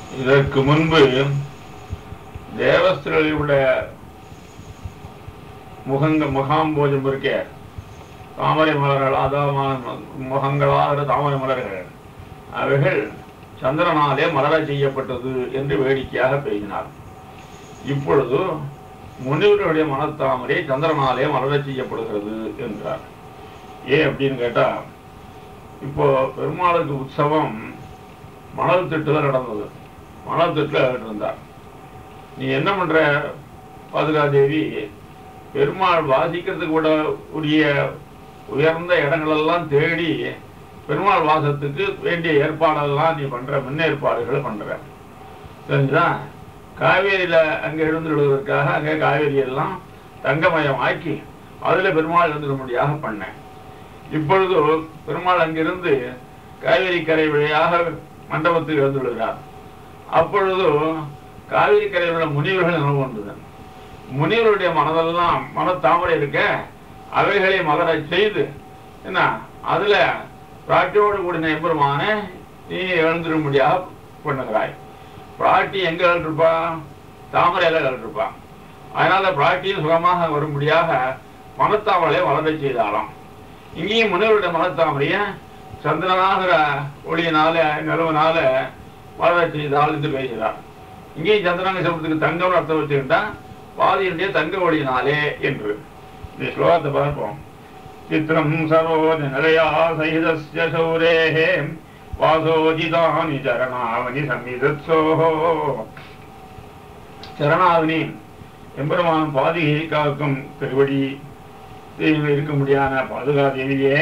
இதற்கு முன்பு தேவஸ்திரர்களுடைய முகங்க முகாம்போஜம் இருக்கே தாமரை மலர்கள் அதாமான முகங்களாகிற தாமரை மலர்கள் அவைகள் சந்திரனாலே மலரச் செய்யப்பட்டது என்று வேடிக்கையாக பேசினார் இப்பொழுது முனிவர்களுடைய மனத்தாமரை சந்திரனாலே மலரச் செய்யப்படுகிறது என்றார் ஏன் அப்படின்னு கேட்டா இப்போ பெருமாளுக்கு உற்சவம் மணல் திட்டுல நடந்தது மணல் திட்டுல இருந்தார் நீ என்ன பண்ற பாதுகாதேவி பெருமாள் வாசிக்கிறதுக்கு கூட உரிய உயர்ந்த இடங்களெல்லாம் தேடி பெருமாள் வாசத்துக்கு வேண்டிய ஏற்பாடெல்லாம் நீ பண்ற முன்னேற்பாடுகளை பண்ற தெரிஞ்சுதா காவேரியில அங்க எழுந்துடுவதற்காக அங்க காவேரி எல்லாம் தங்கமயம் ஆக்கி அதுல பெருமாள் எழுந்துடும்படியாக பண்ணேன் இப்பொழுது பெருமாள் அங்கிருந்து காவேரி கரை வழியாக மண்டபத்தில் எழுந்துள்ளார் அப்பொழுது காவிரி கரையில் முனிவர்கள் நினைவு வந்தது முனிவருடைய மனதெல்லாம் மனத்தாமரை இருக்க அவைகளை மலரச் செய்து என்ன அதுல பிராட்டியோடு கூடின எம்பெருமான நீ எழுந்திரும்படியாக பண்ணுகிறாய் பிராட்டி எங்க இருப்பா தாமரையில இருப்பா அதனால பிராட்டியும் சுகமாக வரும்படியாக மனத்தாமரை வளரச் செய்தாலாம் இங்கேயும் முனிவருடைய மனத்தாமரைய சந்திரனாகிற ஒளியினால நிலவனால வளரச் செய்தால் என்று பேசுகிறார் இங்கேயும் சந்திரனாக சொல்றதுக்கு தங்கம் அர்த்தம் வச்சுக்கிட்டா பாதியினுடைய தங்க ஒளியினாலே என்று இந்த ஸ்லோகத்தை பார்ப்போம் சித்திரம் சரோஜ நிலையா சகிதஸ்ய சௌரேஹே வாசோஜிதானி சரணாவனி சம்மிதத்சோஹோ சரணாவனி எம்பெருமான் பாதிகை காக்கும் திருவடி இருக்க முடியாத பாதுகாதேவியே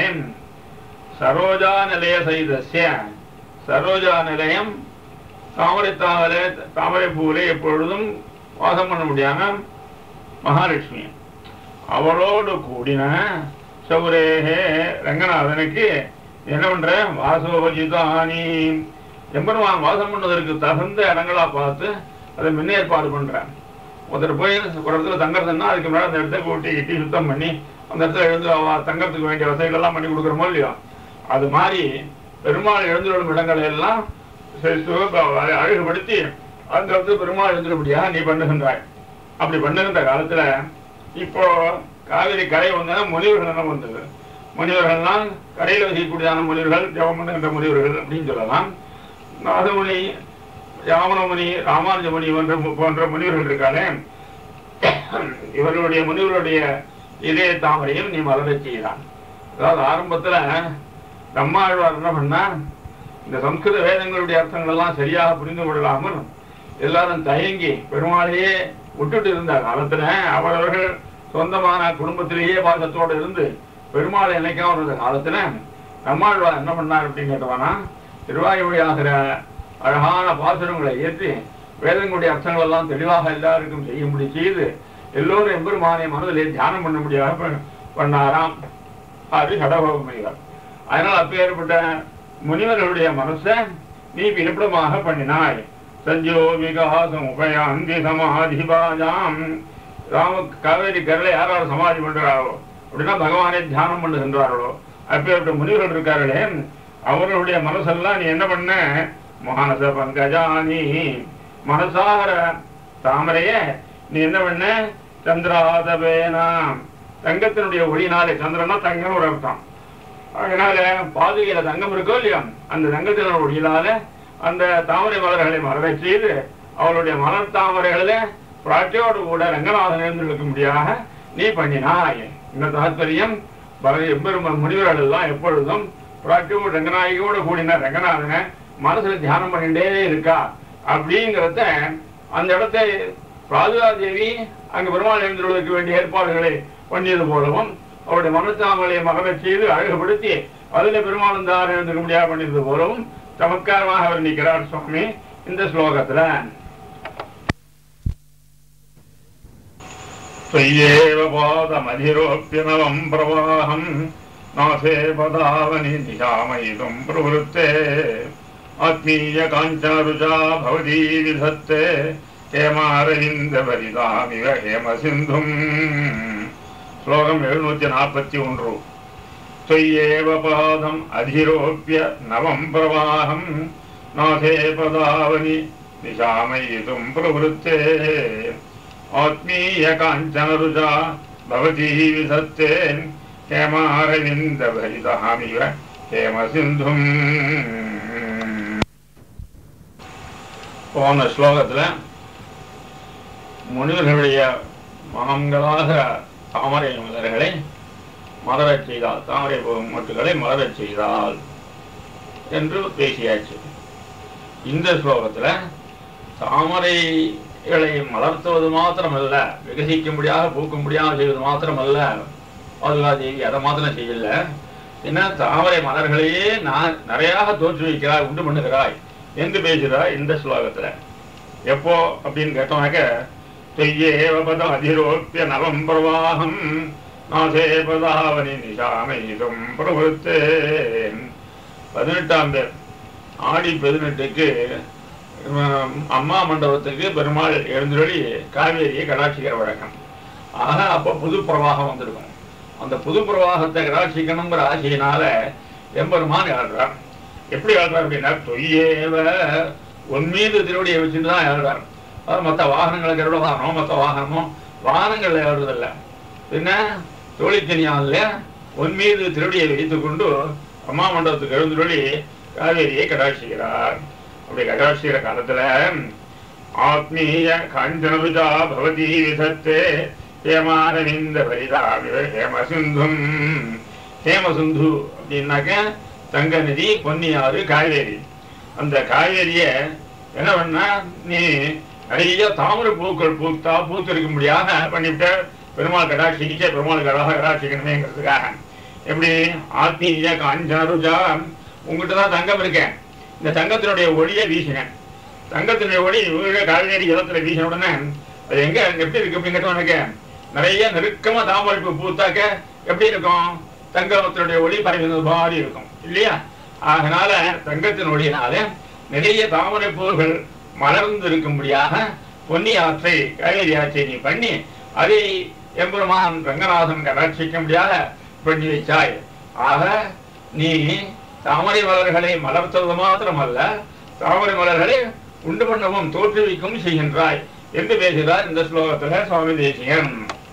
சரோஜா நிலைய சைதஸ்ய சரோஜா நிலையம் தாமரை தாமரை தாமரை பூவிலே எப்பொழுதும் வாசம் பண்ண முடியாம மகாலட்சுமி அவளோடு கூடின சௌரேகே ரங்கநாதனுக்கு என்ன பண்ற வாசோஜிதானி எம்பெருமான் வாசம் பண்ணதற்கு தகுந்த இடங்களா பார்த்து அதை முன்னேற்பாடு பண்றேன் ஒருத்தர் போய் ஒரு இடத்துல தங்கறதுன்னா அதுக்கு முன்னாடி அந்த இடத்த கூட்டி கிட்டி சுத்தம் பண்ணி அந்த இடத்துல எழுந்து அவ தங்கறதுக்கு வேண்டிய வசதிகள் எல்லாம் பண்ணி கொடுக்குறோமோ இல்லையோ அது மாதிரி பெருமாள் எழுந்துள்ள இடங்களை எல்லாம் சரி, சுக- அழகுபடுத்தி அந்த இடத்துல பெருமாள் எழுந்துள்ளபடியா நீ பண்ணுகின்றாய் அப்படி பண்ணுகின்ற காலத்துல இப்போ காவிரி கரை வந்தா முனிவர்கள் என்ன வந்தது முனிவர்கள்லாம் கரையில் வசிக்கக்கூடியதான முனிவர்கள் ஜெபம் பண்ணுகின்ற முனிவர்கள் அப்படின்னு சொல்லலாம் நாதமுனி யாமனமுனி ராமானுஜமுனி போன்ற போன்ற முனிவர்கள் இருக்காளே இவர்களுடைய முனிவருடைய இதய தாமரையும் நீ மலரச் செய்கிறான் அதாவது ஆரம்பத்துல நம்மாழ்வார் என்ன பண்ணா இந்த சம்ஸ்கிருத வேதங்களுடைய அர்த்தங்கள் எல்லாம் சரியாக புரிந்து கொள்ளாமல் எல்லாரும் தயங்கி பெருமாளையே விட்டுட்டு இருந்த காலத்துல அவரவர்கள் சொந்தமான குடும்பத்திலேயே பாசத்தோடு இருந்து பெருமாளை நினைக்காம இருந்த காலத்துல நம்மாழ்வார் என்ன பண்ணார் அப்படின்னு கேட்டவானா திருவாயுமொழியாகிற அழகான பாசுரங்களை ஏற்றி வேதங்களுடைய அர்த்தங்கள் எல்லாம் தெளிவாக எல்லாருக்கும் செய்யும்படி செய்து எல்லோரும் எம்பெருமானை மனதிலே தியானம் பண்ண முடியாத ப- பண்ணாராம் அது கடகோபமைகள் அதனால் அப்பேற்பட்ட முனிவர்களுடைய மனசை நீ பிறப்பிடமாக பண்ணினாய் சஞ்சோ விகாசம் உபயாந்தி சமாதிபாஜாம் ராம காவேரி கரையில யார் யார் சமாதி பண்றாரோ அப்படின்னா பகவானை தியானம் பண்ணுகின்றார்களோ அப்பேற்பட்ட முனிவர்கள் இருக்கார்களே அவர்களுடைய மனசெல்லாம் நீ என்ன பண்ண மானச பங்கஜானி மனசார தாமரைய நீ என்ன பண்ண சந்திராதபேனா தங்கத்தினுடைய ஒளினாலே சந்திரனா தங்கம் ஒரு அர்த்தம் அதனால பாதுகையில தங்கம் இருக்கோ இல்லையா அந்த தங்கத்தின ஒளியினால அந்த தாமரை மலர்களை மலரச் செய்து அவளுடைய மலர் தாமரைகளில பிராட்டியோடு கூட ரங்கநாதன் எழுந்திருக்கும்படியாக நீ பண்ணினாய் இந்த தாத்பரியம் பல- எம்பெருமான் முனிவர்கள் எல்லாம் எப்பொழுதும் பிராட்டியோடு ரங்கநாயகியோடு கூடின ரங்கநாதனை மனசுல தியானம் பண்ணிட்டே இருக்கா அப்படிங்கிறத அந்த இடத்தை ராஜாதேவி அங்கு பெருமாள் எழுந்துள்ளதற்கு வேண்டிய ஏற்பாடுகளை பண்ணியது போலவும் அவருடைய மனத்தாமலை மகனச் செய்து அழகுபடுத்தி அதில் பெருமாள் தார் எழுந்துக்க முடியாது பண்ணியது போலவும் சமத்காரமாக அவர் நிற்கிறார் சுவாமி இந்த ஸ்லோகத்துல त्वय्येव पादमधिरोप्यनवम् प्रवाहम् नासे पदावनि निशामयितुम् प्रवृत्ते आत्मीय काञ्चनरुचा भवती विधत्ते हेमारविन्दभरितामिव हेमसिन्धुम् श्लोकम् எழுநூத்தி நாற்பத்தி ஒன்று त्वय्येव पादम् अधिरोप्य नवम् प्रवाहम् नाथे पदावनि दिशामयितुम् प्रवृत्ते आत्मीयकाञ्चनरुजा भवती विधत्ते हेमारविन्दभरितहामिव हेमसिन्धुम् போன ஸ்லோகத்துல முனிவர்களுடைய மகன்களாக தாமரை மலர்களை மலரச் செய்தால் தாமரை பூ மொட்டுகளை மலரச் செய்தால் என்று பேசியாச்சு இந்த ஸ்லோகத்துல தாமரைகளை மலர்த்துவது மாத்திரமல்ல விகசிக்கும்படியாக பூக்கும்படியாக செய்வது மாத்திரமல்ல பாதுகாதேவி அதை மாத்திரம் செய்யல என்ன தாமரை மலர்களையே நான் நிறையாக தோற்றுவிக்கிறாய் உண்டு பண்ணுகிறாய் என்று பேசுகிறாய் இந்த ஸ்லோகத்துல எப்போ அப்படின்னு கேட்டோம்னாக்க தொய்யேவ பதம் அதிரோப்பிய நவம் பிரவாகம் நாசே பதாவனி நிஷாமயிதும் பிரவருத்தேன் பதினெட்டாம் பேர் ஆடி பதினெட்டுக்கு உம், அம்மா மண்டபத்துக்கு பெருமாள் எழுந்தொழி காவேரியை கடாட்சிக்கிற வழக்கம் ஆக அப்போ புது பிரவாகம் வந்திருக்கும் அந்த புது பிரவாகத்தை கடாட்சிக்கணுங்கிற ஆசையினால எம்பெருமான் எழுறார் எப்படி எழுறார் அப்படின்னா தொய்யேவ உன் மீது திருவடியை வச்சுட்டு தான் எழுறார் அதாவது மற்ற வாகனங்களுக்கு எவ்வளோ வாகனம் மற்ற வாகனமும் வாகனங்கள்ல எழுறதில்ல பின்ன தோழிக்கனியால உன் மீது திருவடியை வைத்துக் கொண்டு அம்மா மண்டபத்துக்கு எழுந்துள்ளி காவேரியை கடாட்சிக்கிறார் அப்படி கடாட்சிக்கிற காலத்துல ஆத்மீய காஞ்சனருஜா பவதி விதத்தே ஹேமாரவிந்த பரிதாவிவ ஹேமசிந்தும் ஹேமசிந்து அப்படின்னாக்க தங்க நதி பொன்னியாறு காவேரி அந்த காவேரிய என்ன பண்ணா நீ நிறைய தாமரை பூக்கள் பூத்தா பூத்திருக்கும்படியாக பண்ணிவிட்ட பெருமாள் கடாட்சிக்கிச்சே பெருமாள் கடாக கடாட்சிக்கணுமேங்கிறதுக்காக எப்படி ஆத்மீய காஞ்சனருஜா உங்ககிட்ட தான் தங்கம் இருக்கேன் இந்த தங்கத்தினுடைய ஒளியை வீசினேன் தங்கத்தினுடைய ஒளி இவங்க காவேரி ஜலத்துல வீசின உடனே அது எங்க எப்படி இருக்கு அப்படின்னு கேட்டோம் எனக்கு நிறைய நெருக்கமா தாமரை பூ பூத்தாக்க எப்படி இருக்கும் தங்கத்தினுடைய ஒளி பரவினது மாதிரி இருக்கும் இல்லையா அதனால தங்கத்தின் ஒளியினால நிறைய தாமரை பூகள் மலர்ந்து இருக்கும்படியாக பொன்னி ஆற்றை காவேரி ஆற்றை நீ பண்ணி அதை எம்பெருமான் ரங்கநாதன் கடாட்சிக்கும்படியாக பண்ணி வைச்சாய் ஆக நீ தாமரை மலர்களை மலர்த்தது மாத்திரமல்ல தாமரை மலர்களை உண்டு பண்ணவும் தோற்றுவிக்கவும் செய்கின்றாய் என்று பேசுகிறார் இந்த ஸ்லோகத்துல சுவாமி தேசிகன்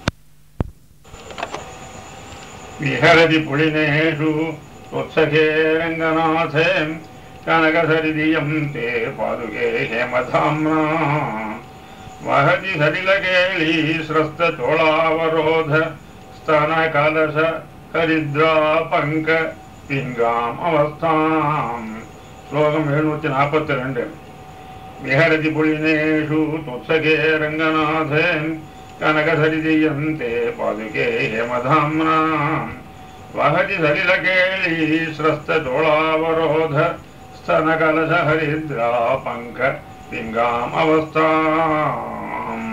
விஹரதி புலினேஷு உத்சகே ரங்கநாதே கனகசரிதியம் தே பாதுகே ஹேமதாம்னா வஹதி சலிலகேளி ஸ்ரஸ்த சோளாவரோத ஸ்தன கலச ஹரித்ரா பங்க பிங்காம் அவஸ்தாம் ஸ்லோகம் எழுநூத்தி நாற்பத்தி ரெண்டு விஹரதி புலினேஷு துத்சகே ரங்கநாதே கனகசரிதியந்தே பாதுகே ஹேமதாம்னா வஹதி சலிலகேளி ஸ்ரஸ்த சோளாவரோத ஸ்தன கலச ஹரித்ரா பங்க பிங்காம் அவஸ்தாம்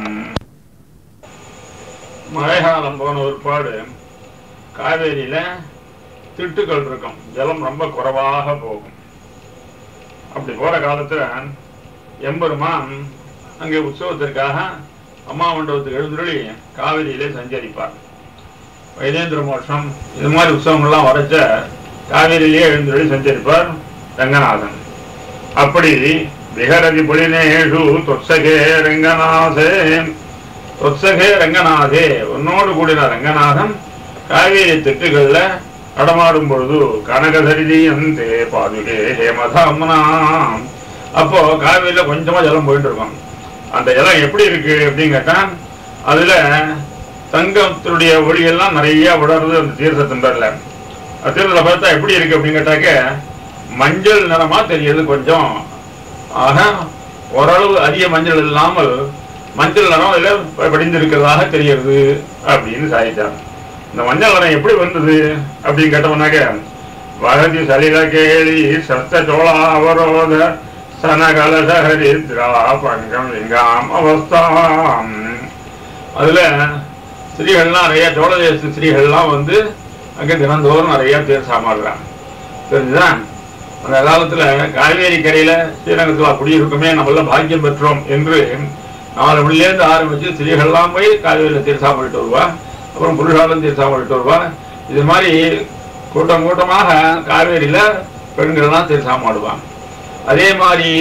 மழைக்காலம் போன ஒருபாடு காவேரியில திட்டுக்கள் இருக்கும் ஜலம் ரொம்ப குறைவாக போகும் அப்படி போற காலத்துல எம்பெருமான் அங்கே உற்சவத்திற்காக அம்மா மண்டபத்துக்கு எழுந்துருளி காவிரியிலே சஞ்சரிப்பார் வைதேந்திர மோட்சம் இது மாதிரி உற்சவங்கள்லாம் வரைச்ச காவிரியிலே எழுந்துருளி சஞ்சரிப்பார் ரங்கநாதன் அப்படி விஹரதி புலினேஷு தொத்சகே ரங்கநாதே தொத்சகே ரங்கநாதே உன்னோடு கூடின ரங்கநாதன் காவேரி திட்டுகள்ல நடமாடும் பொழுது கனகசரிதி அந்தே பாதுகே ஹேமதாமனா அப்போ காவேரியில கொஞ்சமா ஜலம் போயிட்டு இருக்கும் அந்த ஜலம் எப்படி இருக்கு அப்படின்னு கேட்டா அதுல தங்கத்தினுடைய ஒளியெல்லாம் நிறைய விடறது அந்த தீர்த்தத்தின் பேர்ல அந்த தீர்த்தத்தை பார்த்தா எப்படி இருக்கு அப்படின்னு கேட்டாக்க மஞ்சள் நிறமா தெரியுது கொஞ்சம் ஆக ஓரளவு அதிக மஞ்சள் இல்லாமல் மஞ்சள் நிறம் அதுல படிந்திருக்கிறதாக தெரிகிறது அப்படின்னு சாதித்தாங்க இந்த மஞ்சள் நிறம் எப்படி வந்தது அப்படின்னு கேட்டோம்னாக்க வகதி சலில கேளி சஸ்த சோழா அவரோத சனகலச ஹரித்ரா பங்கம் லிங்காம் அவஸ்தாம் அதுல ஸ்திரீகள்லாம் நிறைய சோழதேச ஸ்திரீகள்லாம் வந்து அங்கே தினந்தோறும் நிறைய பேர் சாமாடுறாங்க தெரிஞ்சுதா அந்த காலத்துல காவேரி கரையில ஸ்ரீரங்கத்துல குடியிருக்குமே நம்மளாம் பாக்கியம் பெற்றோம் என்று நாலு மணிலேருந்து ஆரம்பிச்சு ஸ்திரீகள்லாம் போய் காவேரியில தீர்த்தம் பண்ணிட்டு வருவா அப்புறம் புருஷாலும் தீர்த்தம் பண்ணிட்டு வருவா இது மாதிரி கூட்டம் கூட்டமாக காவேரியில பெண்கள்லாம் தீர்த்தம் ஆடுவாங்க அதே மாதிரி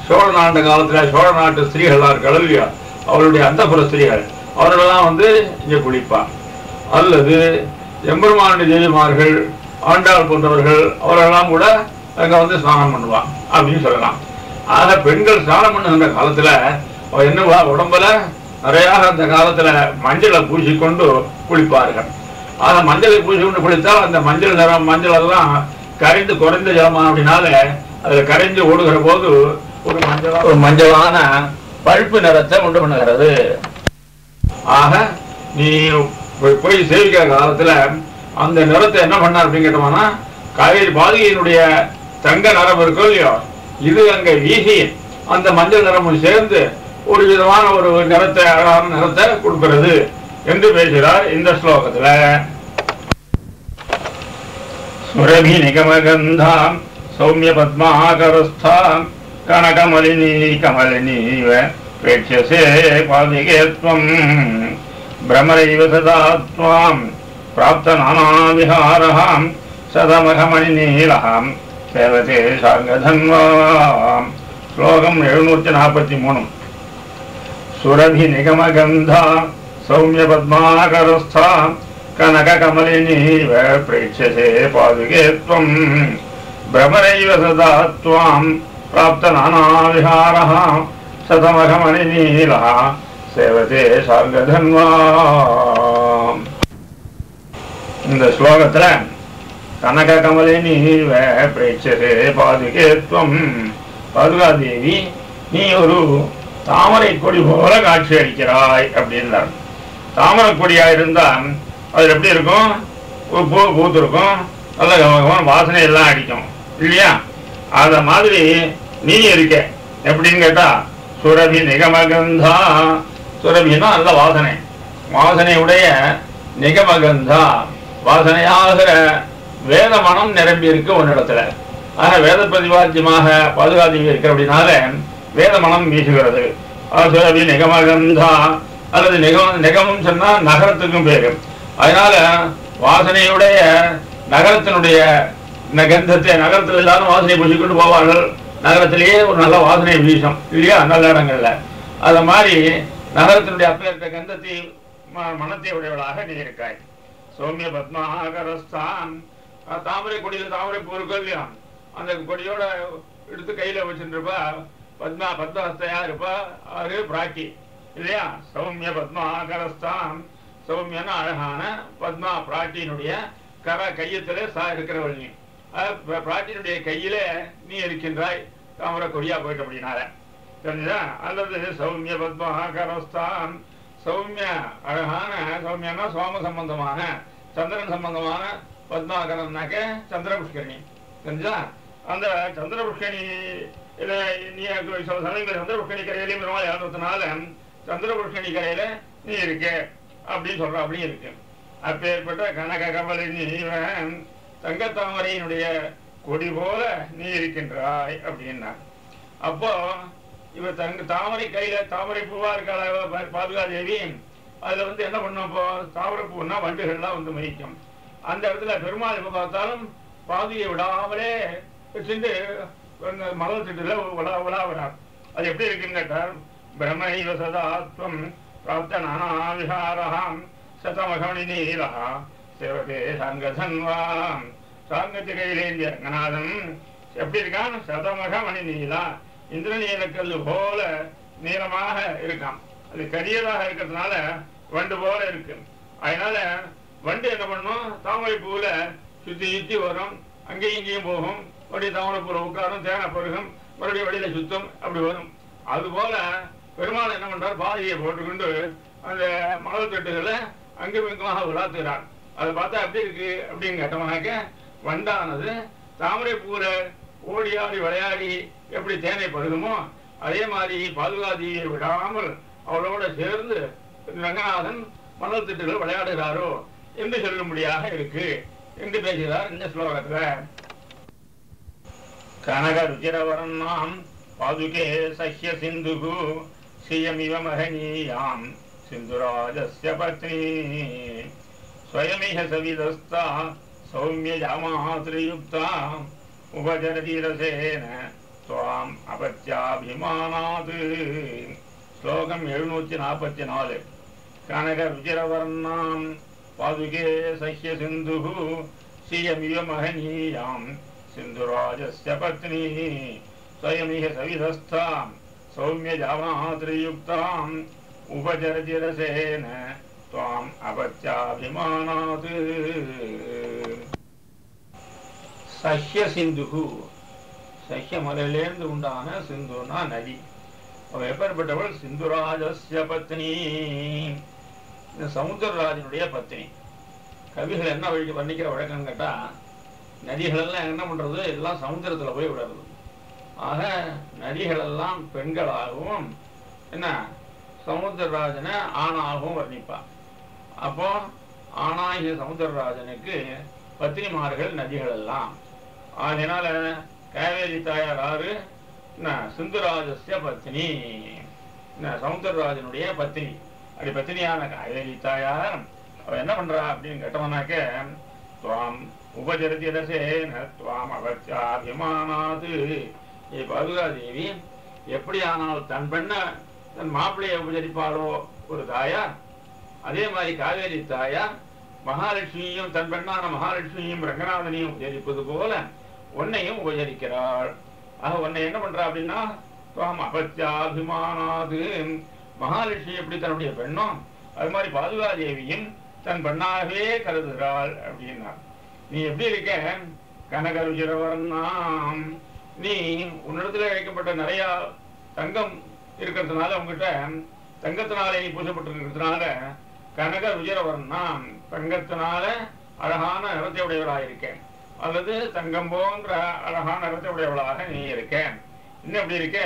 சோழ நாட்டு காலத்துல சோழ நாட்டு ஸ்திரீகள்லாம் இருக்காள் இல்லையா அவளுடைய அந்தப்புற ஸ்திரீகள் அவர்களெல்லாம் வந்து இங்கே குளிப்பா அல்லது எம்பெருமானுடைய தேவிமார்கள் ஆண்டாள் போன்றவர்கள் அவரெல்லாம் கூட அங்க வந்து ஸ்நானம் பண்ணுவான் அப்படின்னு சொல்லலாம் ஆக பெண்கள் ஸ்நானம் பண்ணுகின்ற காலத்துல அவ என்னவா உடம்புல நிறைய அந்த காலத்துல மஞ்சளை பூசிக்கொண்டு குளிப்பார்கள் ஆக மஞ்சளை பூசிக்கொண்டு குளித்தால் அந்த மஞ்சள் நிறம் மஞ்சள் எல்லாம் கரைந்து குறைந்த ஜலமான அப்படினால அதுல கரைந்து ஓடுகிற போது ஒரு மஞ்சள் ஒரு மஞ்சளான பழுப்பு நிறத்தை உண்டு பண்ணுகிறது ஆக நீ போய் போய் சேவிக்கிற காலத்துல அந்த நிறத்தை என்ன பண்ண அப்படின்னு கேட்டோம்னா காவேரி பாதிகையினுடைய தங்க நிறம் இருக்கும் இல்லையோ இது அங்க வீசி அந்த மஞ்சள் நிறமும் சேர்ந்து ஒரு விதமான ஒரு நிறத்தை அழகான நிறத்தை கொடுக்கிறது என்று பேசுகிறார் இந்த ஸ்லோகத்துல சுரபி நிகமகந்தாம் சௌமிய பத்மாகரஸ்தாம் கனகமலினி கமலினீவ प्रेक्ष्यसे पादिके त्वम् भ्रमरैव सदा त्वाम् प्राप्तनानाविहारः सदमघमणिनीलः सेवते सार्गधन्वाम् श्लोकम् எழுநூற்றி நாற்பத்தி மூணு சுரபி நிகமகந்தா சௌமிய பத்மாகரஸ்தா கனககமலினீவ பிரேட்சசே பாதுகே त्वम् भ्रमरैव सदा त्वाम् प्राप्तनानाविहारः சதமகமணிநீலா சேவதே சார்கதன்வா இந்த ஸ்லோகத்துல கனக கமலினி பிரேட்சதே பாதுகேத்வம் பாதுகாதேவி நீ ஒரு தாமரை கொடி போல காட்சி அளிக்கிறாய் அப்படின்றார் தாமரை கொடியா இருந்தா அது எப்படி இருக்கும் ஒரு பூ பூத்திருக்கும் நல்ல கமகமான வாசனை எல்லாம் அடிக்கும் இல்லையா அத மாதிரி நீ இருக்க எப்படின்னு கேட்டா சுரபி நிகமகந்தா சுரபின்னா நல்ல வாசனை வாசனையுடைய நிகமகந்தா வாசனையாகிற வேத மனம் நிரம்பி இருக்கு உன்னிடத்துல ஆக வேத பிரதிபாத்தியமாக பாதுகாத்து இருக்கிற அப்படின்னால வேத மனம் வீசுகிறது ஆக சுரபி நிகமகந்தா அல்லது நிகம நிகமம் சொன்னா நகரத்துக்கும் பேரு அதனால வாசனையுடைய நகரத்தினுடைய இந்த கந்தத்தை நகரத்தில் எல்லாரும் வாசனை பூசிக்கொண்டு போவார்கள் நகரத்திலேயே ஒரு நல்ல வாசனை வீசும் இல்லையா நல்ல இடங்கள்ல அத மாதிரி நகரத்தினுடைய அப்பேற்ற கந்தத்தை ம- மனத்தை உடையவளாக நீ இருக்காய் சௌமிய பத்மாகரஸ்தான் அஹ் தாமரை கொடியில் தாமரை பூ இருக்கும் இல்லையா அந்த கொடியோட எடுத்து கையில வச்சுருப்பா பத்மா பத்மஹஸ்தையா இருப்பா அது பிராட்டி இல்லையா சௌமிய பத்மாகரஸ்தான் சௌமியன அழகான பத்மா பிராட்டியினுடைய கர கையத்திலே சா இருக்கிறவள் நீ அஹ் ப- பிராட்டியினுடைய கையில நீ இருக்கின்றாய் தாமரை கொடியா போயிட்டு அப்படின்னால தெரிஞ்சதா அல்லது சௌமிய பத்மஹாகரஸ்தான் சௌமிய அழகான சௌமியனா சோம சம்பந்தமான சந்திரன் சம்பந்தமான பத்மாகரம்னாக்க சந்திர புஷ்கரணி தெரிஞ்சா அந்த சந்திர புஷ்கரணி இல்ல நீ சில சமயங்கள் சந்திர புஷ்கரணி கரையிலையும் பெருமாள் இறந்ததுனால சந்திர புஷ்கரணி கரையில நீ இருக்க அப்படின்னு சொல்ற அப்படியும் இருக்கு அப்பேற்பட்ட கனக கமலி நீவன் தங்கத்தாமரையினுடைய கொடி போல நீ இருக்கின்றாய் அப்படின்னா அப்போ இவ தங்க தாமரை கையில தாமரை பூவா இருக்காள பாதுகாதேவி அதுல வந்து என்ன பண்ணும் இப்போ தாமரை பூன்னா வண்டுகள்லாம் வந்து மதிக்கும் அந்த இடத்துல பெருமாள் எப்ப பார்த்தாலும் பாதுகையை விடாமலே வச்சுட்டு அந்த மலர் திட்டுல உலா உலாவுறார் அது எப்படி இருக்குன்னு கேட்டார் பிரம்மைவ சதாத்வம் பிராப்த நானாவிஹாரஹாம் சதமகமணி நீலா சேவதே சங்கசன்வாம் சாங்கத்திரையிலேந்திய ரங்கநாதன் எப்படி இருக்கான் சதமக மணி நீலா இந்திரநீலக்கல் போல நீளமாக இருக்கான் அது கரியதாக இருக்கிறதுனால வண்டு போல இருக்கு அதனால வண்டு என்ன பண்ணும் தாமரை பூவுல சுத்தி சுத்தி வரும் அங்கேயும் இங்கேயும் போகும் மறுபடியும் தாமரை பூல உட்காரும் தேங்காய் பருகும் மறுபடியும் வெளியில சுத்தம் அப்படி வரும் அது போல பெருமாள் என்ன பண்றார் பாதையை போட்டுக்கொண்டு அந்த மணல் தட்டுகளை அங்கும் இங்குமாக விளாத்துகிறார் அதை பார்த்தா எப்படி இருக்கு அப்படின்னு கேட்டோம்னாக்க வண்டானது தாமரை பூல ஓடி ஆடி விளையாடி எப்படி தேனை பருகுமோ அதே மாதிரி பாதுகாதியை விடாமல் அவளோட சேர்ந்து ரங்கநாதன் மணல் திட்டுகள் விளையாடுகிறாரோ என்று சொல்லும்படியாக இருக்கு என்று பேசுகிறார் இந்த ஸ்லோகத்துல கனக ருச்சிரவர்ணாம் பாதுகே சஹ்ய சிந்துகு ஸ்ரீயமிவ மகனீயாம் சிந்துராஜஸ்ய பத்னி स्वयमिह सविदस्ता सौम्यजामातृयुक्ता उपचरति रसेन துவாம் அபத்யாபிமானாது ஸ்லோகம் எழுநூத்தி நாற்பத்தி நாலு கனக விஜரவர்ணாம் பாதுகே சஹ்ய சிந்து ஸ்ரீயமிவ மகனீயாம் சிந்துராஜஸ்ய பத்னி ஸ்வயமிக சவிதஸ்தாம் சௌமிய ஜாமாதிரியுக்தாம் உபஜரஜிரசேன துவாம் அபத்யாபிமானாத் சஹ்ய சிந்துகு சஹ்ய மலையிலேருந்து உண்டான சிந்துனா நதி அவள் எப்பேற்பட்டவள் சிந்துராஜஸ்ய பத்னி இந்த சமுத்திரராஜனுடைய பத்னி கவிகள் என்ன வழி வர்ணிக்கிற வழக்கம் கேட்டா நதிகள் எல்லாம் என்ன பண்றது எல்லாம் சமுத்திரத்துல போய் விடுறது ஆக நதிகள் எல்லாம் பெண்களாகவும் என்ன சமுத்திரராஜனை ஆணாகவும் வர்ணிப்பான் அப்போ ஆணாகிய சமுத்திரராஜனுக்கு பத்தினிமார்கள் நதிகள் எல்லாம் ஆகையினால காவேரி தாயார் ஆறு என்ன சிந்துராஜஸ்ய பத்னி என்ன சமுத்திரராஜனுடைய பத்தினி அப்படி பத்தினியான காவேரி தாயார் அவ என்ன பண்றா அப்படின்னு கேட்டவனாக்க துவாம் உபஜரதி ரசேன துவாம் அவச்சாபிமானாது ஏ பாதுகாதேவி எப்படி ஆனால் தன் பெண்ண தன் மாப்பிள்ளையை உபஜரிப்பாளோ ஒரு தாயார் அதே மாதிரி காவேரி தாயார் மகாலட்சுமியும் தன் பெண்ணான மகாலட்சுமியும் ரங்கநாதனையும் உபஜரிப்பது போல உன்னையும் உபஜரிக்கிறாள் ஆக உன்னை என்ன பண்றா அப்படின்னா துவாம் அபத்யாபிமானாது மகாலட்சுமி எப்படி தன்னுடைய பெண்ணும் அது மாதிரி பாதுகாதேவியும் தன் பெண்ணாகவே கருதுகிறாள் அப்படின்னார் நீ எப்படி இருக்க கனகருஜிரவர்ணாம் நீ உன்னிடத்துல வைக்கப்பட்ட நிறைய தங்கம் இருக்கிறதுனால உங்ககிட்ட தங்கத்தினாலே நீ பூஜைப்பட்டிருக்கிறதுனால கனக ருஜிரவர்ணாம் தங்கத்தினால அழகான நிறத்தை உடையவளாக இருக்கேன் அல்லது தங்கம் போன்ற அழகான நிறத்தை உடையவளாக நீ இருக்க இன்னும் எப்படி இருக்க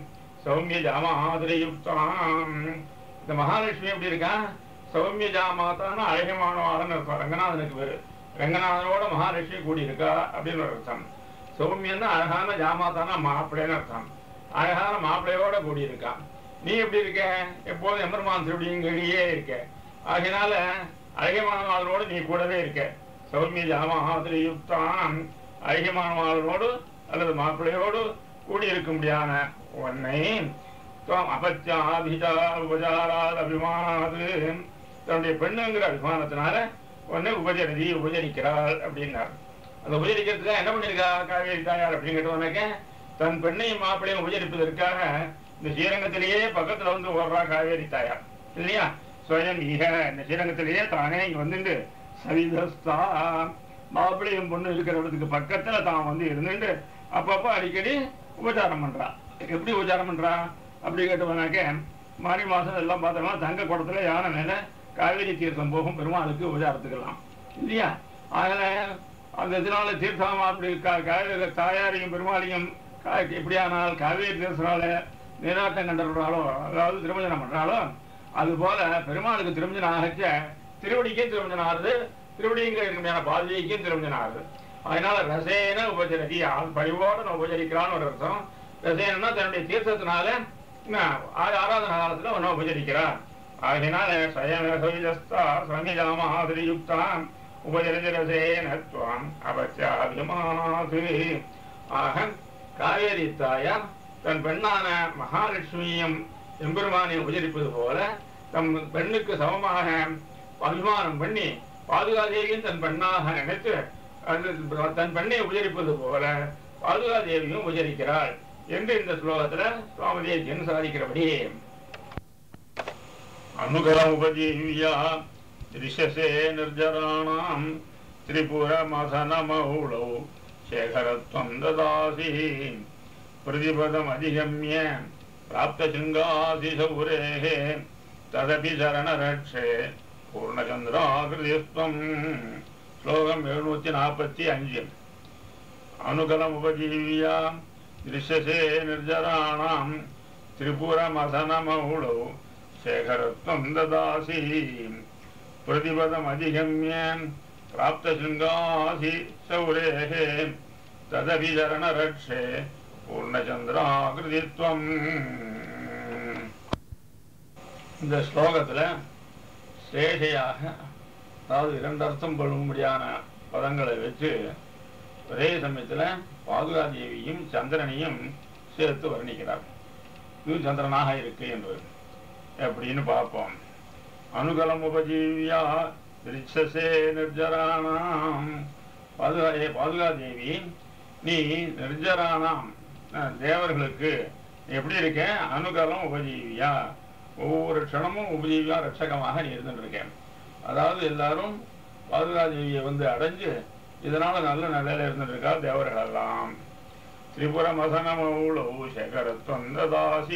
சௌமிய ஜாமாதிரியுக்தாம் இந்த மகாலட்சுமி எப்படி இருக்கா சௌமிய ஜாமாத்தான அழகமானவாளன்னு அர்த்தம் ரங்கநாதனுக்கு பேரு ரங்கநாதனோட மகாலட்சுமி கூடி இருக்கா அப்படின்னு ஒரு அர்த்தம் சௌமியன்னா அழகான ஜாமாத்தான மாப்பிள்ளைன்னு அர்த்தம் அழகான மாப்பிள்ளையோட கூடி இருக்கா நீ எப்படி இருக்க எப்போதும் எம்பெருமான் திருடியே இருக்க ஆகையினால அழகமானவாளனோடு நீ கூடவே இருக்க சௌமிய ஜாமாதிரியுக்தாம் அழகமானவாளனோடு அல்லது மாப்பிள்ளையோடு கூடியிருக்க முடியாத உன்னை துவம் அபத்யாபிஜா உபஜாரால் அபிமானாது தன்னுடைய பெண்ணுங்கிற அபிமானத்தினால உன்னை உபஜரதி உபஜரிக்கிறாள் அப்படின்னார் அந்த உபஜரிக்கிறதுக்காக என்ன பண்ணிருக்கா காவேரி தாயார் அப்படின்னு கேட்டவனாக்க தன் பெண்ணையும் மாப்பிளையும் உபஜரிப்பதற்காக இந்த ஸ்ரீரங்கத்திலேயே பக்கத்துல வந்து ஓடுறா காவேரி தாயார் இல்லையா சுயம் ஈக இந்த ஸ்ரீரங்கத்திலேயே தானே இங்க வந்துட்டு சவிதஸ்தா மாப்பிளையும் பொண்ணு இருக்கிற இடத்துக்கு பக்கத்துல தான் வந்து இருந்துட்டு அப்பப்போ அடிக்கடி உபச்சாரம் பண்றா எப்படி உபச்சாரம் பண்றா அப்படி கேட்டவனாக்க மாறி மாசம் எல்லாம் பார்த்தோம்னா தங்க குடத்துல யானை மேல காவேரி தீர்த்தம் போகும் பெருமாளுக்கு உபச்சாரத்துக்கெல்லாம் இல்லையா அதனால அந்த இதனால தீர்த்தம் அப்படி கா- காவேரி தாயாரையும் பெருமாளையும் கா- எப்படியானால் காவேரி தீர்த்தனால நீராட்டம் கண்டறாளோ அதாவது திருமஞ்சனம் பண்றாளோ அது போல பெருமாளுக்கு திருமஞ்சனம் ஆகச்ச திருவடிக்கும் திருமஞ்சனம் ஆறுது திருவடிங்கிற இருக்கமையான பாதுகைக்கும் திருமஞ்சனம் ஆறுது அதனால ரசேன உபச்சரதி ஆள் பழிவோட நான் உபச்சரிக்கிறான்னு ஒரு அர்த்தம் ரசேனா தன்னுடைய தீர்த்தத்தினால என்ன, ஆ- ஆராதனா காலத்துல ஒன்னும் உபச்சரிக்கிறார் ஆகினால சயமசவிதஸ்தா சமிஜாமாதிரியுக்தாம் உபஜரதி ரசேன துவாம் அபச்சாபிமாது ஆக காவேரி தாயார் தன் பெண்ணான மகாலட்சுமியும் எம்பெருமானை உபச்சரிப்பது போல தம் பெண்ணுக்கு சமமாக அபிமானம் பண்ணி பாதுகாதேவியும் தன் பெண்ணாக நினைத்து அது தன் பெண்ணை உபச்சரிப்பது போல பாதுகாதேவியும் உபச்சரிக்கிறாள் என்று இந்த ஸ்லோகத்துல சுவாமி தேசியன் சாதிக்கிறபடி அனுகரமுபஜீவியா திருஷசே நிர்ஜராணாம் திரிபுரமசனமௌளௌ சேகரத்வம் ததாசி प्रतिपदमधिगम्य प्राप्तशृङ्गातिशौरेः तदपि शरणरक्षे पूर्णचन्द्राकृतिस्त्वम् श्लोकम् एഴുന്നൂറ്റി നാൽപ്പത്തി അഞ്ച് अनुकलमुपजीव्या दृश्यसे निर्जराणां त्रिपुरमथनमौळौ शेखरत्वं ददासि प्रतिपदमधिगम्य प्राप्तशृङ्गासि शौरेः तदपि चरणरक्षे பூர்ணச்சந்திராகிருதித்வம் இந்த ஸ்லோகத்துல சேஷையாக அதாவது இரண்டு அர்த்தம் கொள்ளும்படியான பதங்களை வச்சு ஒரே சமயத்துல பாதுகாதேவியும் சந்திரனையும் சேர்த்து வர்ணிக்கிறார் இது சந்திரனாக இருக்கு என்று எப்படின்னு பார்ப்போம் அனுகலம் உபஜீவியா திருச்சசே நிர்ஜரானாம் பாதுகா ஏ பாதுகா தேவி நீ நிர்ஜரானாம் அஹ், தேவர்களுக்கு எப்படி இருக்க அனுகலம் உபஜீவியா ஒவ்வொரு க்ஷணமும் உபஜீவியா ரட்சகமாக நீ இருந்துட்டு இருக்கேன் அதாவது எல்லாரும் பாதுகா தேவியை வந்து அடைஞ்சு இதனால நல்ல நிலையில இருந்துட்டு இருக்கா தேவர்கள் எல்லாம் திரிபுர மசனமௌளோ சகரத்வந்ததாசி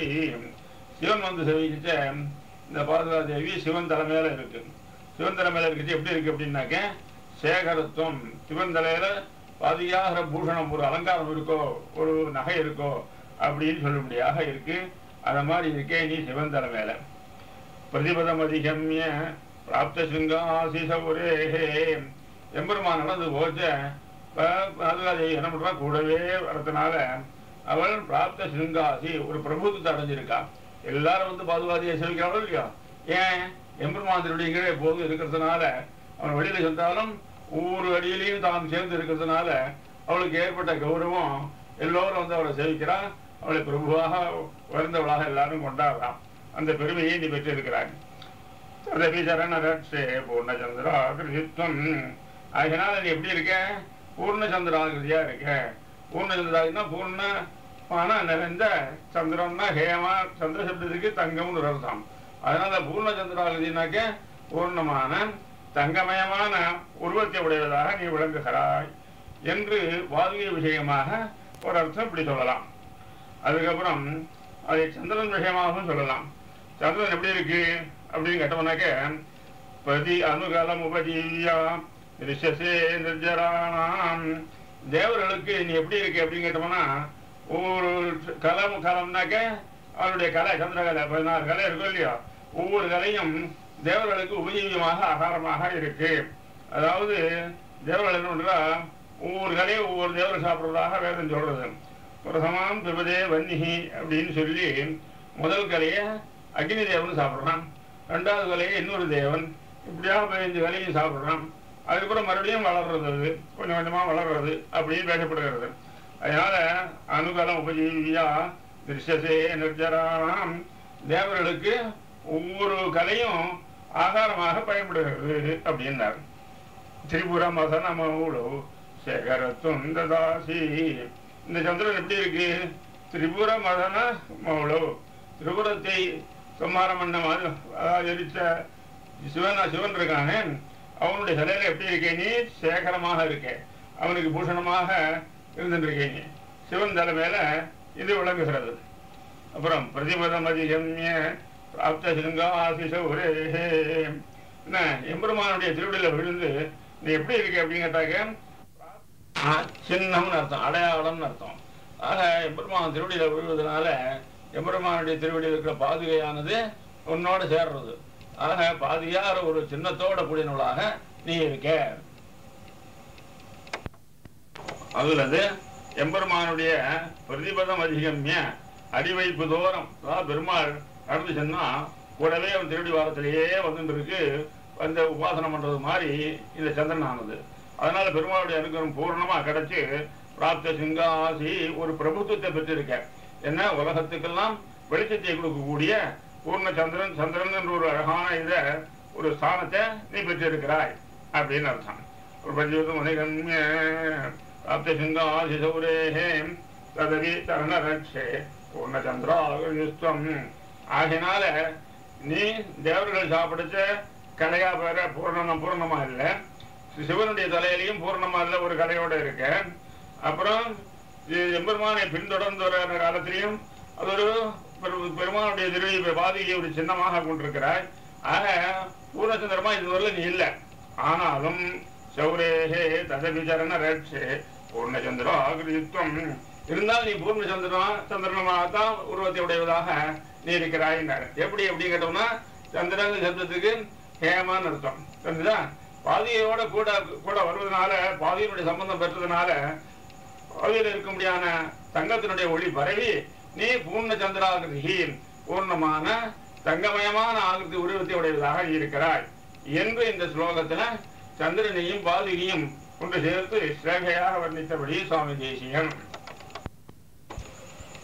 சிவன் வந்து செவிக்கிட்ட இந்த பாதுகா தேவி சிவன் தலைமையில இருக்கு சிவன் தலைமையில இருக்குது எப்படி இருக்கு அப்படின்னாக்க சேகரத்துவம் சிவன் தலையில பாதியாகிற பூஷணம் ஒரு அலங்காரம் இருக்கோ ஒரு நகை இருக்கோ அப்படின்னு சொல்லும்படியாக இருக்கு அத மாதிரி இருக்கே நீ சிவன் தலைமையில பிரதிபதம் அதிகம்ய பிராப்த சிங்காசிச ஒரே எம்பெருமான் நடந்து போச்ச பாதுகாதேவி என்ன பண்றா கூடவே வரதுனால அவள் பிராப்த சிங்காசி ஒரு பிரபுத்துவத்தை அடைஞ்சிருக்கா எல்லாரும் வந்து பாதுகாதியை சேவிக்கிறாங்களோ இல்லையா ஏன் எம்பெருமான் திருடைய கீழே எப்போதும் இருக்கிறதுனால அவன் வெளியில சென்றாலும் ஒவ்வொரு அடியிலையும் தான் சேர்ந்து இருக்கிறதுனால அவளுக்கு ஏற்பட்ட கௌரவம் எல்லோரும் வந்து அவளை சேவிக்கிறா அவளை பிரபுவாக உயர்ந்தவளாக எல்லாரும் கொண்டாடுறான் அந்த பெருமையை நீ பெற்றிருக்கிறாய் ததபி சரண ரட்சே பூர்ணச்சந்திராகிருதித்வம் அதனால நீ எப்படி இருக்க பூர்ணச்சந்திராகிருதியா இருக்க பூர்ணச்சந்திராகிருதினா பூர்ணமான நிறைந்த சந்திரம்னா ஹேமா சந்திர சப்தத்துக்கு தங்கம்னு ஒரு அர்த்தம் அதனால பூர்ணச்சந்திராகிருதினாக்க பூர்ணமான தங்கமயமான உருவத்தை உடையவதாக நீ விளங்குகிறாய் என்று வாதுகை விஷயமாக ஒரு அர்த்தம் இப்படி சொல்லலாம் அதுக்கப்புறம் அதை சந்திரன் விஷயமாகவும் சொல்லலாம் சந்திரன் எப்படி இருக்கு அப்படின்னு கேட்டோம்னாக்க பிரதி அனுகலம் உபஜீவியா ரிஷசே நிர்ஜரானாம் தேவர்களுக்கு நீ எப்படி இருக்கு அப்படின்னு கேட்டோம்னா ஒவ்வொரு கலம் கலம்னாக்க அவனுடைய கலை சந்திரகலை பதினாறு கலை இருக்கும் இல்லையா ஒவ்வொரு கலையும் தேவர்களுக்கு உபஜீவியமாக ஆகாரமாக இருக்கு அதாவது தேவர்கள் என்ன பண்றா ஒவ்வொரு கலையும் ஒவ்வொரு தேவர்கள் சாப்பிடுறதாக வேதம் சொல்றது பிரதமாம் பிபதே வன்னிகி அப்படின்னு சொல்லி முதல் கலையை அக்னி தேவன் சாப்பிடுறான் ரெண்டாவது கலையை இன்னொரு தேவன் இப்படியா பதினஞ்சு கலையும் சாப்பிடுறான் அதுக்கப்புறம் மறுபடியும் வளர்றது அது கொஞ்சம் கொஞ்சமா வளர்றது அப்படின்னு பேசப்படுகிறது அதனால அனுகலம் உபஜீவியா திருஷசே நிர்ஜரானாம் தேவர்களுக்கு ஒவ்வொரு கலையும் ஆகாரமாக பயன்படுகிறது அப்படின்னார் திரிபுரம் அசனமௌளோ சேகரத்துந்ததாசி இந்த சந்திரன் எப்படி இருக்கு திரிபுர மதன மௌளோ திரிபுரத்தை சம்மாரம் பண்ண மாதிரி அதாவது எரிச்ச சிவன் சிவன் இருக்கானே அவனுடைய சிலையில எப்படி இருக்கே நீ சேகரமாக இருக்க அவனுக்கு பூஷணமாக இருந்துட்டு இருக்கே நீ சிவன் தலைமையில இது விளங்குகிறது அப்புறம் பிரதிபதம் அதிகம்ய பிராப்த சிங்காசிச ஒரே என்ன எம்பெருமானுடைய திருவிழில விழுந்து நீ எப்படி இருக்க அப்படின்னு கேட்டாக்க ஆ, சின்னம்னு அர்த்தம் அடையாளம்னு அர்த்தம் ஆக எம்பெருமான் திருவடியில விழுவதனால எம்பெருமானுடைய திருவடியில் இருக்கிற பாதுகையானது உன்னோட சேர்றது ஆக பாதியார் ஒரு சின்னத்தோட கூடினவளாக நீ இருக்க அதுலது எம்பெருமானுடைய பிரதிபதம் அதிகம்ய அடிவைப்பு தோறும் அதாவது பெருமாள் நடந்து சொன்னா கூடவே அவன் திருடி வாரத்திலேயே வந்துட்டு இருக்கு வந்து உபாசனம் பண்றது மாதிரி இந்த சந்திரன் ஆனது அதனால பெருமாளுடைய அனுகிரகம் பூர்ணமா கிடைச்சு பிராப்த சிங்காசி ஒரு பிரபுத்துவத்தை பெற்றிருக்க என்ன உலகத்துக்கெல்லாம் வெளிச்சத்தை கொடுக்கக்கூடிய பூர்ண சந்திரன் சந்திரன் என்ற ஒரு அழகான இத ஒரு ஸ்தானத்தை நீ பெற்றிருக்கிறாய் அப்படின்னு அர்த்தம் ஒரு பஞ்சவதம் அனைகன்ய பிராப்த சிங்காசி சௌரேஹே ததவி தரண ரட்சே பூர்ண சந்திராகிருஷ்டம் ஆகினால நீ தேவர்கள் சாப்பிடுச்ச கலையா பெற பூர்ணம் பூர்ணமா இல்லை சிவனுடைய தலையிலையும் பூர்ணமா இல்ல ஒரு கலையோட இருக்க அப்புறம் இது எம்பெருமானை பின்தொடர்ந்து வர காலத்திலையும் அது ஒரு பெரு- பெருமானுடைய திருவி பாதியை ஒரு சின்னமாக கொண்டிருக்கிறாய் ஆக பூர்ணச்சந்திரமா இதுவரை நீ இல்லை ஆனாலும் சௌரேகே ததவிச்சரண ரட்சே பூர்ணச்சந்திரா ஆகிருத்துவம் இருந்தாலும் நீ பூர்ணச்சந்திரனா சந்திரனமாகத்தான் உருவத்தை உடையவதாக நீ இருக்கிறாய் எப்படி எப்படி கேட்டோம்னா சந்திரன் சப்தத்துக்கு ஹேமான்னு அர்த்தம் தெரிஞ்சுதா பாதியோட கூட கூட வருவதனால பாதியினுடைய சம்பந்தம் பெற்றதுனால பாதியில் இருக்க முடியாத தங்கத்தினுடைய ஒளி பரவி நீ பூர்ண சந்திராகிருதி பூர்ணமான தங்கமயமான ஆகிருதி உருவத்தை உடையவதாக இருக்கிறாய் என்று இந்த ஸ்லோகத்துல சந்திரனையும் பாதினியும் கொண்டு சேர்த்து ஸ்ரேகையாக வர்ணித்தபடி சுவாமி தேசியம்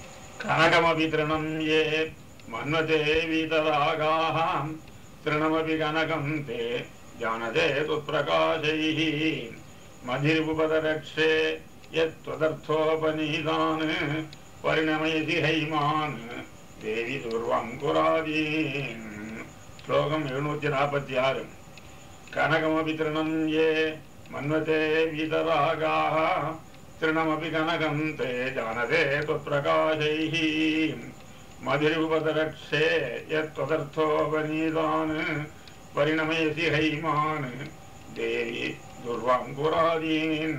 கனகமபி திருணம் ஏ மன்வதே வீதராகாः திருணமபி கனகம் தே ஜானதே துப்பிரகாசைः மதிர்புபதரக்ஷே யத்வதர்த்தோபநீதான் பரிணமயசி ஹைமான் தேவி துர்வங்குராதீன் ஸ்லோகம் எழுநூத்தி நாற்பத்தி ஆறு கனகமபி திருணம் ஏ மன்வதே வீதராகாः திருணமபி கனகம் தே ஜானதே त्वत्प्रकाशैः மதிருபதரக்ஷே யத்வதர்த்தோபநீதான் பரிணமயசி ஹைமான் தேவி துர்வாங்குராதீன்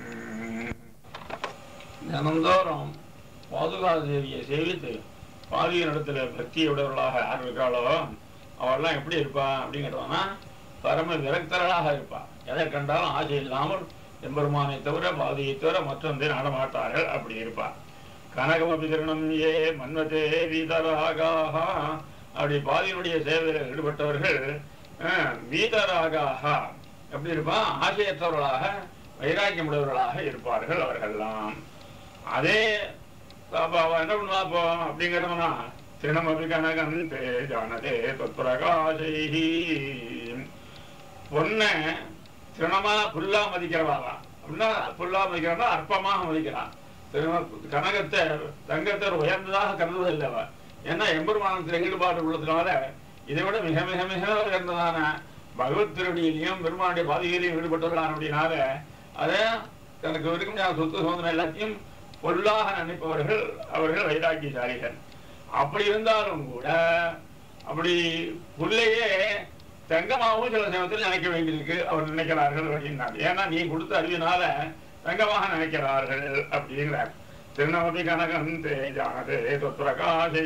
தினந்தோறும் பாதுகா தேவியை சேவித்து பாதியினிடத்துல பக்தியுடையவர்களாக யார் இருக்காளோ அவள்லாம் எப்படி இருப்பா அப்படிங்கிறவனா பரம விரக்தர்களாக இருப்பா எதை கண்டாலும் ஆசை இல்லாமல் எம்பெருமானை தவிர பாதியை தவிர மற்றொன்றை நாடமாட்டார்கள் அப்படி இருப்பா கனகமபி திருணம் ஏ மன்வதே வீதராகாக அப்படி பாதியினுடைய சேவையில் ஈடுபட்டவர்கள் அஹ், வீதராகாக எப்படி இருப்பா ஆசையற்றவர்களாக வைராக்கியமுடையவர்களாக இருப்பார்கள் அவர்கள்லாம் அதே அப்ப அவ என்ன பண்ணுவா அப்போ அப்படிங்கிறவனா திருணமபி கனகம் தே ஜானதே தொத்பிரகாசைஹி பொண்ணை திருணமா புல்லா மதிக்கிறவாளா அப்படின்னா புல்லா மதிக்கிறா அற்பமாக மதிக்கிறான் திரும கனகத்தை தங்கத்தை ஒரு உயர்ந்ததாக கருதுவதில்லை அவ ஏன்னா எம்பெருமானத்தில் ஈடுபாடு உள்ளதுனால இதை விட மிக மிக மிக உயர்ந்ததான பகவத் திருடியிலையும் பெருமானுடைய பாதியிலையும் ஈடுபட்டவர்களான அப்படினால அதை தனக்கு இருக்க முடியாத சொத்து சுதந்திரம் எல்லாத்தையும் பொருளாக நினைப்பவர்கள் அவர்கள் வைராக்கியசாலிகள் அப்படி இருந்தாலும் கூட அப்படி புள்ளையே தங்கமாகவும் சில சமயத்தில் நினைக்க வேண்டியிருக்கு அவர் நினைக்கிறார்கள் அப்படின்னார் ஏன்னா நீ கொடுத்த அறிவினால தங்கமாக நினைக்கிறார்கள் அப்படிங்கிறார் திருநவதி கனகம் தேஜானது தொத்பிரகாசி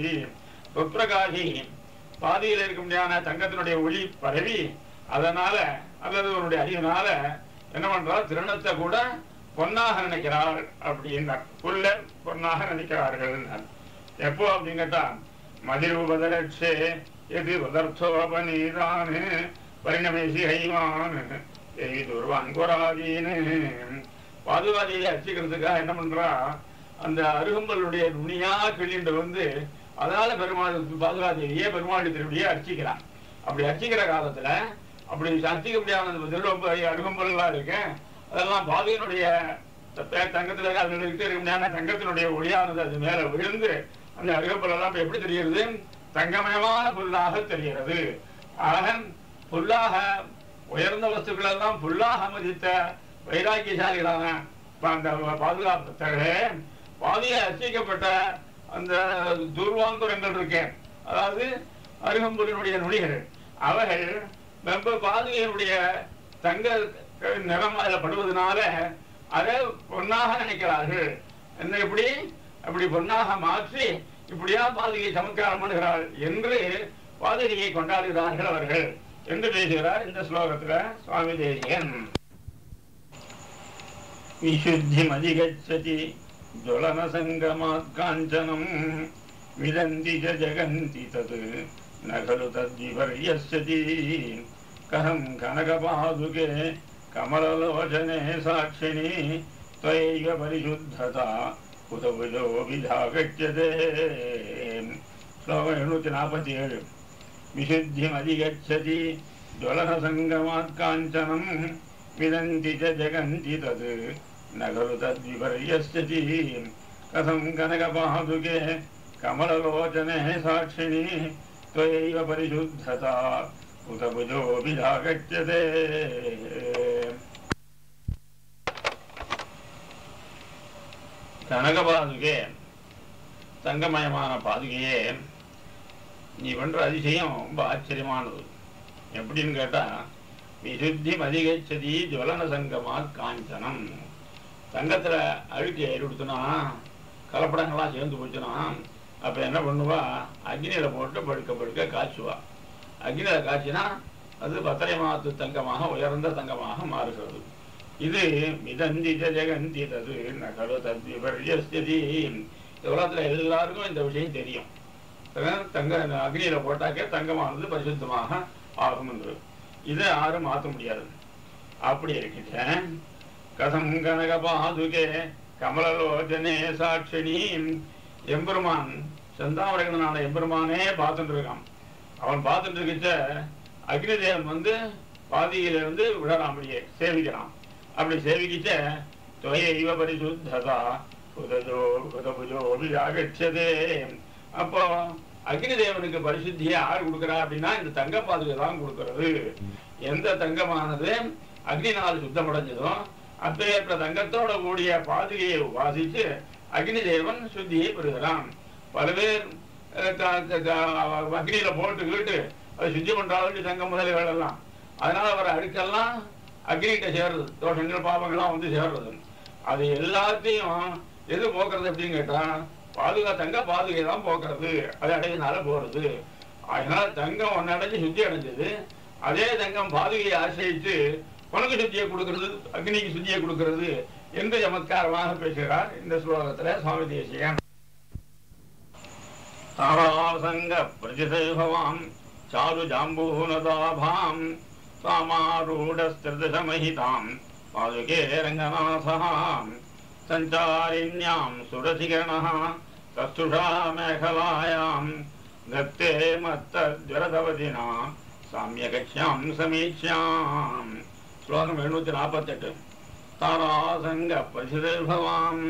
தொத்பிரகாசி பாதியில் இருக்க முடியாத தங்கத்தினுடைய ஒளி பரவி அதனால அல்லது அவனுடைய அறிவினால என்ன பண்றார் திருணத்தை கூட பொன்னாக நினைக்கிறார் அப்படின்னார் புல்ல பொன்னாக நினைக்கிறார்கள் எப்போ அப்படின்னு கேட்டா மதிருபதரட்சே எது பதர்த்தோபநீதான் பரிணமேசி ஹைவான் தேவி துர்வாங்குராதீன்னு பாதுகாதியை அர்ச்சிக்கிறதுக்காக என்ன பண்றா அந்த அருகம்பலுடைய நுனியா கிள்ளிண்டு வந்து அதனால பெருமாள் பாதுகாதேவியே பெருமாள் திருவிடியே அர்ச்சிக்கிறான் அப்படி அர்ச்சிக்கிற காலத்துல அப்படி அர்ச்சிக்க முடியாத திரும்ப அருகம்பல்லாம் இருக்கு அதெல்லாம் பாதையினுடைய தங்கத்துல அதுல இருக்க முடியாத தங்கத்தினுடைய ஒளியானது அது மேல விழுந்து அந்த அருகம்பல் எல்லாம் இப்ப எப்படி தெரிகிறது தங்கமயமான புல்லாக தெரிகிறது ஆக புல்லாக உயர்ந்த வஸ்துக்கள் எல்லாம் புல்லாக மதித்த வைராக்கியசாலிகளான அந்த பாதுகாப்பு பாதையை அர்ச்சிக்கப்பட்ட அந்த துர்வாங்குரங்கள் இருக்கேன் அதாவது அருகம்புலினுடைய நுனிகள் அவைகள் வெம்ப பாதுகையினுடைய தங்க நிறம் அதில் படுவதனால அதை பொன்னாக நினைக்கிறார்கள் என்ன இப்படி அப்படி பொன்னாக மாற்றி இப்படியா பாதுகையை சமத்காரம் பண்ணுகிறாள் என்று பாதுகையை கொண்டாடுகிறார்கள் அவர்கள் என்று பேசுகிறார் இந்த ஸ்லோகத்துல சுவாமி தேசியன் विशुद्धिमधिगच्छति ज्वलनसङ्गमात् काञ्चनम् विदन्ति च जगन्ति तत् न खलु तद्विपर्यस्यति कहं कनकपादुके कमललोचने साक्षिणि त्वयैव परिशुद्धता कुतभुजो विधागच्छते श्लोकम् एण्णूति नापति ஏழு विशुद्धिमधिगच्छति ज्वलनसङ्गमात् काञ्चनम् विदन्ति च जगन्ति तत् न खलु तद्विपर्यस्यति कथं कनकपादुके कमललोचने साक्षिणि त्वयैव परिशुद्धता उत भुजोऽभिधागच्छते கனகபாதுகே தங்கமயமான பாதுகையே நீ பண்ற அதிசயம் ரொம்ப ஆச்சரியமானது எப்படின்னு கேட்டா விசுத்தி மதிகச்சதி ஜுவலன சங்கமா காஞ்சனம் தங்கத்துல அழுக்கு ஏறிடுத்துனா கலப்படங்கள்லாம் சேர்ந்து போச்சுன்னா அப்ப என்ன பண்ணுவா அக்னியில போட்டு படுக்க படுக்க காய்ச்சுவா அக்னியில காய்ச்சினா அது பத்திரமாத்து தங்கமாக உயர்ந்த தங்கமாக மாறுகிறது இது மிதந்தி ஜெகந்தி தது நகரு தத்வி பரியஸ்தி உலகத்துல எல்லாருக்கும் இந்த விஷயம் தெரியும் தங்க அக்னியில போட்டாக்க தங்கமானது பரிசுத்தமாக ஆகும் என்று இதை யாரும் மாற்ற முடியாது அப்படி இருக்கின்றேன் கதம் கனக பாதுகே கமலலோச்சனே சாட்சினி எம்பெருமான் செந்தாமரைகனான எம்பெருமானே பார்த்துட்டு இருக்கான் அவன் பார்த்துட்டு இருக்கிச்ச அக்னிதேவன் வந்து பாதியில இருந்து விடறான் அப்படியே சேவிக்கிறான் அப்படி சேவிக்கிச்ச தொய இவ பரிசுத்ததா புதஜோ புதபுஜோ அகச்சதே அப்போ அக்னிதேவனுக்கு பரிசுத்தியை யார் கொடுக்குறா அப்படின்னா இந்த தங்க பாதுகை தான் கொடுக்கிறது எந்த தங்கமானது அக்னினால் சுத்தமடைஞ்சதோ அப்பேற்பட்ட தங்கத்தோட கூடிய பாதுகையை உபாசிச்சு அக்னிதேவன் சுத்தியை பெறுகிறான் பல பேர் அஹ், க- க- க- அக்னியில போட்டுக்கிட்டு அதை சுத்தி பண்றாங்க தங்க முதலிகள் எல்லாம் அதனால வர அழுக்கெல்லாம் அக்னிகிட்ட சேர்றது தோஷங்கள் பாவங்கள்லாம் வந்து சேர்றது அது எல்லாத்தையும் எது போக்குறது அப்படின்னு கேட்டா பாதுகா தங்க பாதுகை தான் போக்குறது அது அடையினால போறது அதனால தங்கம் ஒன்னு அடைஞ்சு சுத்தி அடைஞ்சது அதே தங்கம் பாதுகையை ஆசிரியிச்சு உனக்கு சுத்தியை கொடுக்கிறது அக்னிக்கு சுத்தியை கொடுக்கிறது என்று சமத்காரமாக பேசுகிறார் இந்த ஸ்லோகத்துல சுவாமி தேசிகன் தாராசங்க பிரதிசைபவாம் சாரு ஜாம்பூனதாபாம் சாமாரூடஸ்திரதசமஹிதாம் பாதுகே ரங்கநாசாம் சஞ்சாரிண்யாம் சுரசிகரணः கஸ்துஷா மேகலாயாம் தத்தே மத்தஜரதவதினா சாமியகட்சியாம் சமீட்சாம் ஸ்லோகம் எழுநூத்தி நாற்பத்தெட்டு தாராசங்க பிரதிசைபவாம்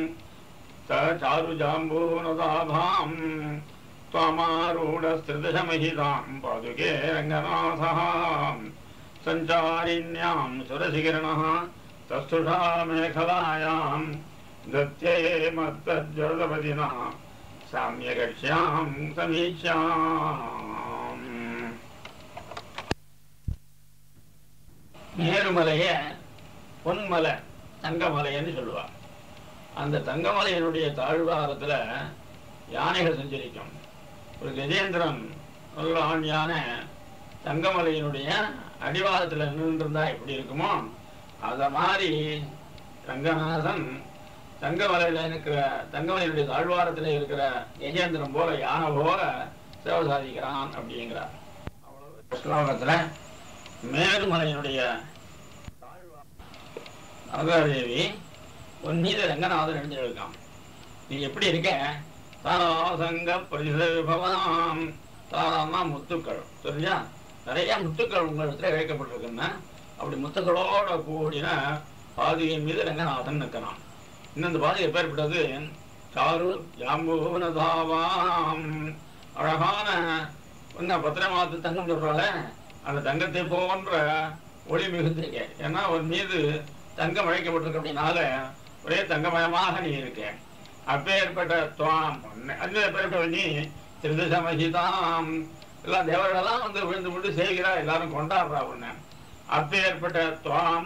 चारुजाम्बूनदाभाम् त्वमारूढस्त्रिदशमहिताम् पादुके रङ्गनाथः सञ्चारिण्याम् सुरशिकिरणः तस्तुषा मेखलायाम् दत्ते मत्तज्जलपदिना साम्यकक्ष्याम् समीक्ष्याम् மேருமலைய பொன்மலை தங்கமலைன்னு சொல்லுவா அந்த தங்கமலையினுடைய தாழ்வாரத்துல யானைகள் சஞ்சரிக்கும் ஒரு கஜேந்திரன் நல்ல ஆண் யானை தங்கமலையினுடைய அடிவாரத்துல நின்றுருந்தா எப்படி இருக்குமோ அத மாதிரி ரங்கநாதன் தங்கமலையில இருக்கிற தங்கமலையினுடைய தாழ்வாரத்துல இருக்கிற கஜேந்திரன் போல யானை போல சேவை சாதிக்கிறான் அப்படிங்கிறார் அவ்வளவு ஸ்லோகத்துல மேருமலையினுடைய தாழ்வாரதேவி உன் மீது ரங்கநாதன் எழுந்திருக்கான் நீ எப்படி இருக்க தாராசங்க பிரதிபவாம் தாராமா முத்துக்கள் சரியா நிறைய முத்துக்கள் உங்களிடத்துல இழைக்கப்பட்டிருக்குன்னா அப்படி முத்துக்களோட கூடின பாதியின் மீது ரங்கநாதன் நிற்கிறான் இன்னும் இந்த பாதி எப்பேற்பட்டது சாரு ஜாம்பூனதாவாம் அழகான என்ன பத்திரமாத்து தங்கம் சொல்றால அந்த தங்கத்தை போன்ற ஒளி மிகுந்திருக்க ஏன்னா ஒரு மீது தங்கம் அழைக்கப்பட்டிருக்கு அப்படின்னால ஒரே தங்கமயமாக நீ இருக்க அப்பேற்பட்ட துவாம் அந்த பேர்பட்ட நீ திருதசமகிதாம் எல்லாம் தேவர்களெல்லாம் வந்து விழுந்து விழுந்து செய்கிறா எல்லாரும் கொண்டாடுறா உன்னை அப்பேற்பட்ட துவாம்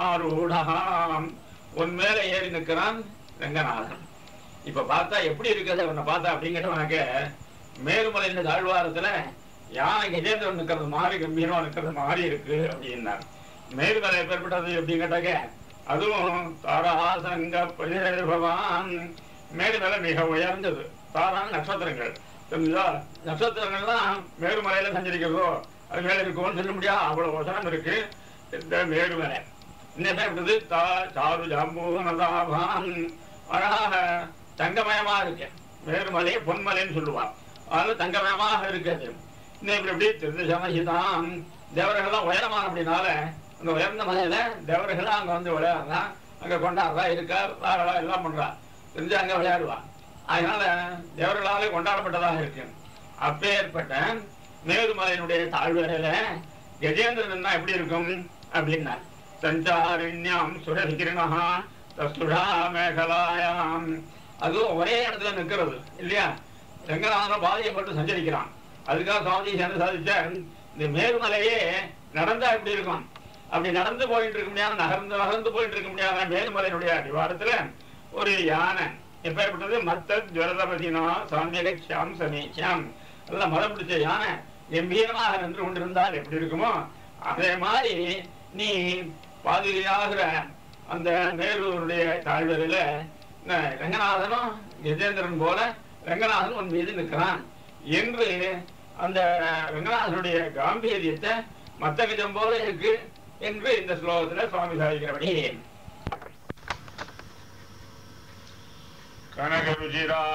ஆரூடாம் உன் மேல ஏறி நிற்கிறான் ரங்கநாதன் இப்ப பார்த்தா எப்படி இருக்குது உன்னை பார்த்தா அப்படிங்கிறவனுக்கு மேலுமலையின் தாழ்வாரத்துல யானை கஜேந்திரன் நிற்கிறது மாதிரி கம்பீரமா நிற்கிறது மாதிரி இருக்கு அப்படின்னார் மேலுமலை எப்பேற்பட்டது அப்படின்னு கேட்டாக்க அதுவும் தாராசங்க பரிசேபவான் மேலுமலை மிக உயர்ந்தது தாரான நட்சத்திரங்கள் தெரிஞ்சா நட்சத்திரங்கள்லாம் மேலுமலையில சஞ்சரிக்கிறதோ அது மேல இருக்கும்னு சொல்ல முடியாது அவ்வளவு வசனம் இருக்கு இந்த மேலுமலை என்ன இருக்குது தா சாரு ஜாம்பூனதாபான் அழகாக தங்கமயமா இருக்கு மேருமலை பொன்மலைன்னு சொல்லுவான் அதனால தங்கமயமாக இருக்குது இன்னும் இப்படி எப்படி திரு சமஹிதான் தேவர்கள்லாம் உயரமான அப்படின்னால அந்த உயர்ந்த மலையில தேவர்கள்லாம் அங்க வந்து விளையாடுறா அங்க கொண்டாடுறா இருக்கா விளையாடுறா எல்லாம் பண்றா தெரிஞ்சு அங்க விளையாடுவா அதனால தேவர்களாலே கொண்டாடப்பட்டதாக இருக்கு அப்பேற்பட்ட மேருமலையினுடைய தாழ்வரையில கஜேந்திரன் எப்படி இருக்கும் அப்படின்னா சஞ்சாரிண்யாம் சுரகிரணா தஸ்துடா மேகலாயாம் அதுவும் ஒரே இடத்துல நிக்கிறது இல்லையா ரங்கநாதன் பாதையை போட்டு சஞ்சரிக்கிறான் அதுக்காக சுவாமி என்ன சாதிச்ச இந்த மேருமலையே நடந்தா எப்படி இருக்கும் அப்படி நடந்து போயிட்டு இருக்க முடியாத நகர்ந்து நகர்ந்து போயிட்டு இருக்க முடியாத மேருமலையினுடைய அடிவாரத்துல ஒரு யானை எப்பேற்பட்டது மத்த ஜுவரதபதினா சாமியகாம் சமீட்சாம் எல்லாம் மதம் பிடிச்ச யானை கம்பீரமாக நின்று கொண்டிருந்தால் எப்படி இருக்குமோ அதே மாதிரி நீ பாதுகையாகிற அந்த மேலூருடைய தாழ்வரையில இந்த ரங்கநாதனும் கஜேந்திரன் போல ரங்கநாதன் உன் மீது நிற்கிறான் என்று அந்த ரங்கநாதனுடைய காம்பீரியத்தை மத்த கஜம் போல இருக்கு என்று இந்த ஸ்லோகத்துல சுவாமி சாதிக்கிறபடி கனக ருஜிரா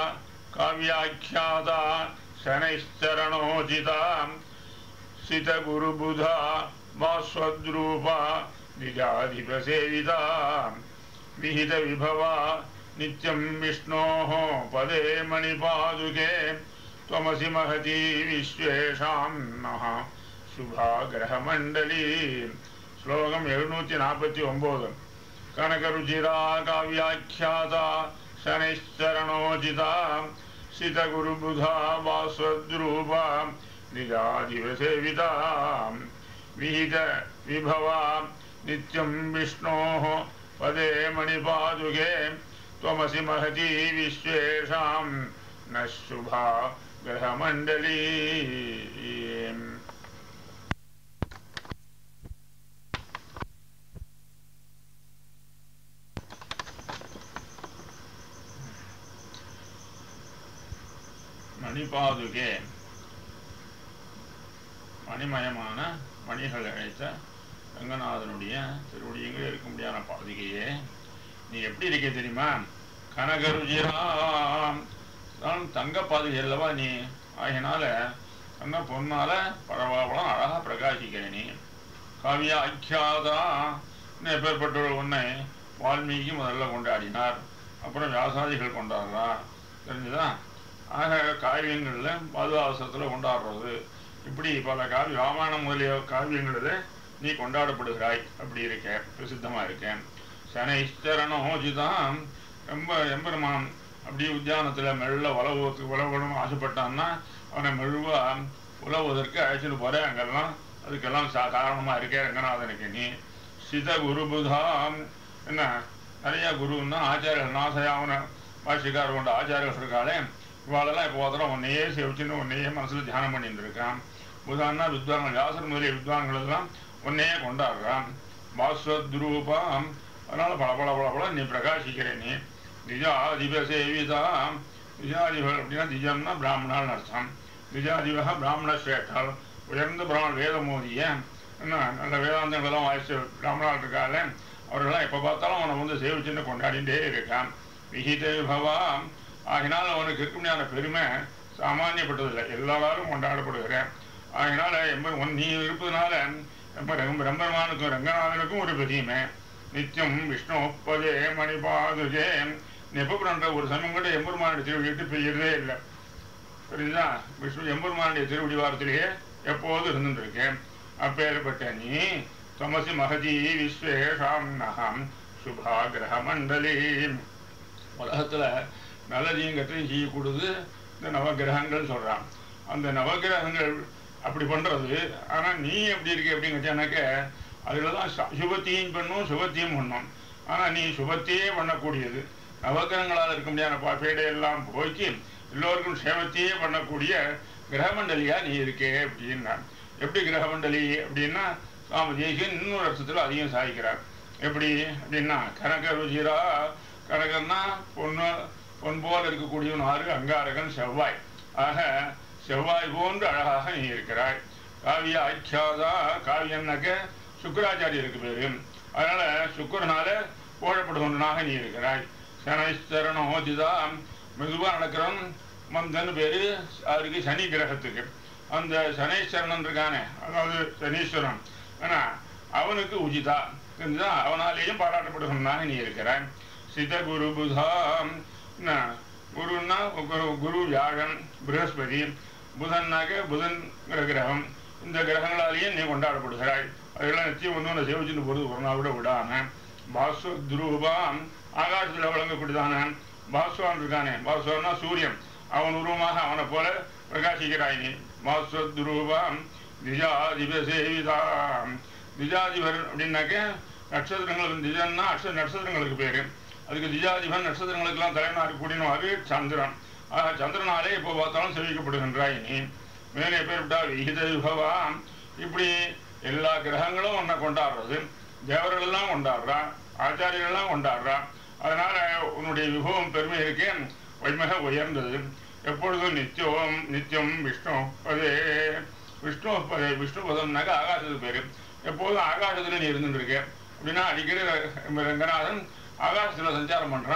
காவியாக்கியாதா சனைஸ்தரணோஜிதா சிதகுருபுதா வாஸ்வத்ரூபா நிஜாதிபசேவிதா விஹித விபவா நித்யம் விஷ்ணோः பதே மணிபாதுகே त्वमसि महती विश्वेषां नः शुभा ग्रहमण्डली श्लोकम् எழுநூற்றி நாற்பத்தி ஒன்பது கனகருச்சிரா காவியாக்கியாதா शनैश्चरणोचिता सितगुरुबुधा वास्वद्रूपा निजादिवसेविता विहित विभवा नित्यं विष्णोः पदे मणिपादुके त्वमसि महती विश्वेषां न शुभा ग्रहमण्डली மணிபாதுகே மணிமயமான மணிகள் அழைத்த ரங்கநாதனுடைய திருவடியங்கள் இருக்க முடியாத பாதுகையே நீ எப்படி இருக்க தெரியுமா கனகருஜிராம் தான் தங்க பாதுகை அல்லவா நீ ஆகினால தங்க பொன்னால பரவாயில்லம் அழகா பிரகாசிக்கிற நீ காவிய ஐக்கியாதா எப்பேற்பட்டவர் உன்னை வால்மீகி முதல்ல கொண்டாடினார் அப்புறம் வியாசாதிகள் கொண்டாடுறா தெரிஞ்சுதா ஆக காவியங்களில் மதுவாசத்தில் கொண்டாடுறது இப்படி பல காவிய ராமாயணம் முதலிய காவியங்களில் நீ கொண்டாடப்படுகிறாய் அப்படி இருக்க பிரசித்தமாக இருக்கேன் சனைஸ்தரணோஜிதான் ரொம்ப எம்பெருமான் அப்படி உத்தியானத்தில் மெல்ல உழவுக்கு உழவணும் ஆசைப்பட்டான்னா அவனை மெழுவாக உழவுவதற்கு அழைச்சிட்டு போகிற அங்கெல்லாம் அதுக்கெல்லாம் சா காரணமாக இருக்கே ரங்கநாதனுக்கு நீ சித குருபுதாம் என்ன நிறைய குருன்னா ஆச்சாரியர்கள் நாசயாவன பாஷிக்கார் கொண்ட ஆச்சாரியர்கள் இருக்காளே இவாளெல்லாம் இப்போ ஒருத்தரம் உன்னையே சேவிச்சுன்னு உன்னையே மனசில் தியானம் பண்ணிட்டு இருக்கான் புதான்னா வித்வான்கள் வியாசர் முதலிய வித்வான்கள் எல்லாம் உன்னையே கொண்டாடுறான் பாஸ்வத்ரூபாம் அதனால பல பல பல பல நீ பிரகாசிக்கிற நீ திஜாதிப சேவிதாம் திஜாதிபர் அப்படின்னா திஜம்னா பிராமணால் அர்த்தம் திஜாதிபக பிராமண ஸ்ரேஷ்டால் உயர்ந்த பிராமண வேதம் மோதிய என்ன நல்ல வேதாந்தங்களெல்லாம் வாய்ச்சி பிராமணால் இருக்கால அவர்களெல்லாம் எப்போ பார்த்தாலும் அவனை வந்து சேவிச்சுன்னு கொண்டாடிட்டே இருக்கான் விஹித விபவாம் ஆகினால் அவனுக்கு இருக்க முடியாத பெருமை சாமானியப்பட்டதில்லை எல்லாரும் கொண்டாடப்படுகிறேன் ஆகினால எம்ப நீ இருப்பதனால ரொம்ப ரொம்ப ரம்பெருமானுக்கும் ரங்கநாதனுக்கும் ஒரு பெரியமை நித்தியம் விஷ்ணு பதே மணிபாதுகே நெப்பபுரன்ற ஒரு சமயம் கூட எம்பெருமானுடைய திருவடி விட்டு பெய்யறதே இல்லை புரியுதா விஷ்ணு எம்பெருமானுடைய திருவடி வாரத்திலேயே எப்போதும் இருந்துட்டு இருக்கேன் அப்பேற்பட்ட நீ தமசி மகதி விஸ்வேஷாம் நகம் சுபா கிரக மண்டலி உலகத்துல நல்லதையும் கற்றையும் செய்யக்கூடாது இந்த நவகிரகங்கள் சொல்றான் அந்த நவகிரகங்கள் அப்படி பண்றது ஆனா நீ எப்படி இருக்க அப்படின்னு கேட்டானாக்க அதுல தான் ச- சுபத்தையும் பண்ணும் சுபத்தையும் பண்ணும் ஆனா நீ சுபத்தையே பண்ணக்கூடியது நவகிரகங்களால் இருக்க முடியாத பா- பேடையெல்லாம் போக்கி எல்லோருக்கும் சேவத்தையே பண்ணக்கூடிய கிரகமண்டலியா நீ இருக்கே அப்படின்னா எப்படி கிரகமண்டலி அப்படின்னா சுவாமி தேசியன் இன்னொரு அர்த்தத்தில் அதையும் சாதிக்கிறார் எப்படி அப்படின்னா கனக ருஜிரா கனகன்னா பொண்ணு பொன் போல் இருக்கக்கூடியவன் ஆறு அங்காரகன் செவ்வாய் ஆக செவ்வாய் போன்று அழகாக நீ இருக்கிறாய் காவிய ஐக்கியாதா காவியன்னாக்க சுக்கராச்சாரியருக்கு பேரு அதனால சுக்கரனால போழப்படுகின்றனாக நீ இருக்கிறாய் சனீஸ்வரனோதிதா மெதுவாக நடக்கிறவன் மந்தன் பேரு அவருக்கு சனி கிரகத்துக்கு அந்த சனீஸ்வரன் இருக்கானே அதாவது சனீஸ்வரன் ஆனா அவனுக்கு உஜிதா தெரிஞ்சுதா அவனாலேயும் பாராட்டப்படுகின்றனாக நீ இருக்கிறாய் சித குரு புதா என்ன, குருன்னா குரு குரு வியாழன் பிரகஸ்பதி புதன்னாக்க புதன்கிற கிரகம் இந்த கிரகங்களாலேயும் நீ கொண்டாடப்படுகிறாய் அதெல்லாம் நிச்சயம் வந்து உன்னை சேவிச்சுட்டு போகிறது ஒரு நாள் கூட விடாம பாஸ்வ துருபாம் ஆகாசத்தில் வழங்கக்கூடியதான பாஸ்வான் இருக்கானே பாஸ்வான்னா சூரியன் அவன் உருவமாக அவனை போல பிரகாசிக்கிறாய் நீ பாஸ்வ துருபாம் திஜாதிப சேவிதாம் திஜாதிபர் அப்படின்னாக்க நட்சத்திரங்களுக்கு திஜன்னா அக்ஷ நட்சத்திரங்களுக்கு பேரு அதுக்கு திஜாதிபன் நட்சத்திரங்களுக்கெல்லாம் தலைவனாக இருக்கக்கூடியவாறு சந்திரன் ஆக சந்திரனாலே இப்போ பார்த்தாலும் செவிக்கப்படுகின்றாய் நீ மேலே பேர்விட்டா விகித விபவா இப்படி எல்லா கிரகங்களும் உன்னை கொண்டாடுறது தேவர்கள் எல்லாம் கொண்டாடுறா ஆச்சாரியர்கள் எல்லாம் கொண்டாடுறா அதனால உன்னுடைய விபவம் பெருமை இருக்கே வைமக உயர்ந்தது எப்பொழுதும் நித்தியம் நித்தியம் விஷ்ணு பதே விஷ்ணு பதே விஷ்ணு பதம்னாக்க ஆகாசத்துக்கு பேரு எப்போதும் ஆகாசத்துல நீ இருந்துட்டு இருக்க அப்படின்னா அடிக்கடி ர- ரங்கநாதன் ஆகாசத்துல சஞ்சாரம் பண்றான்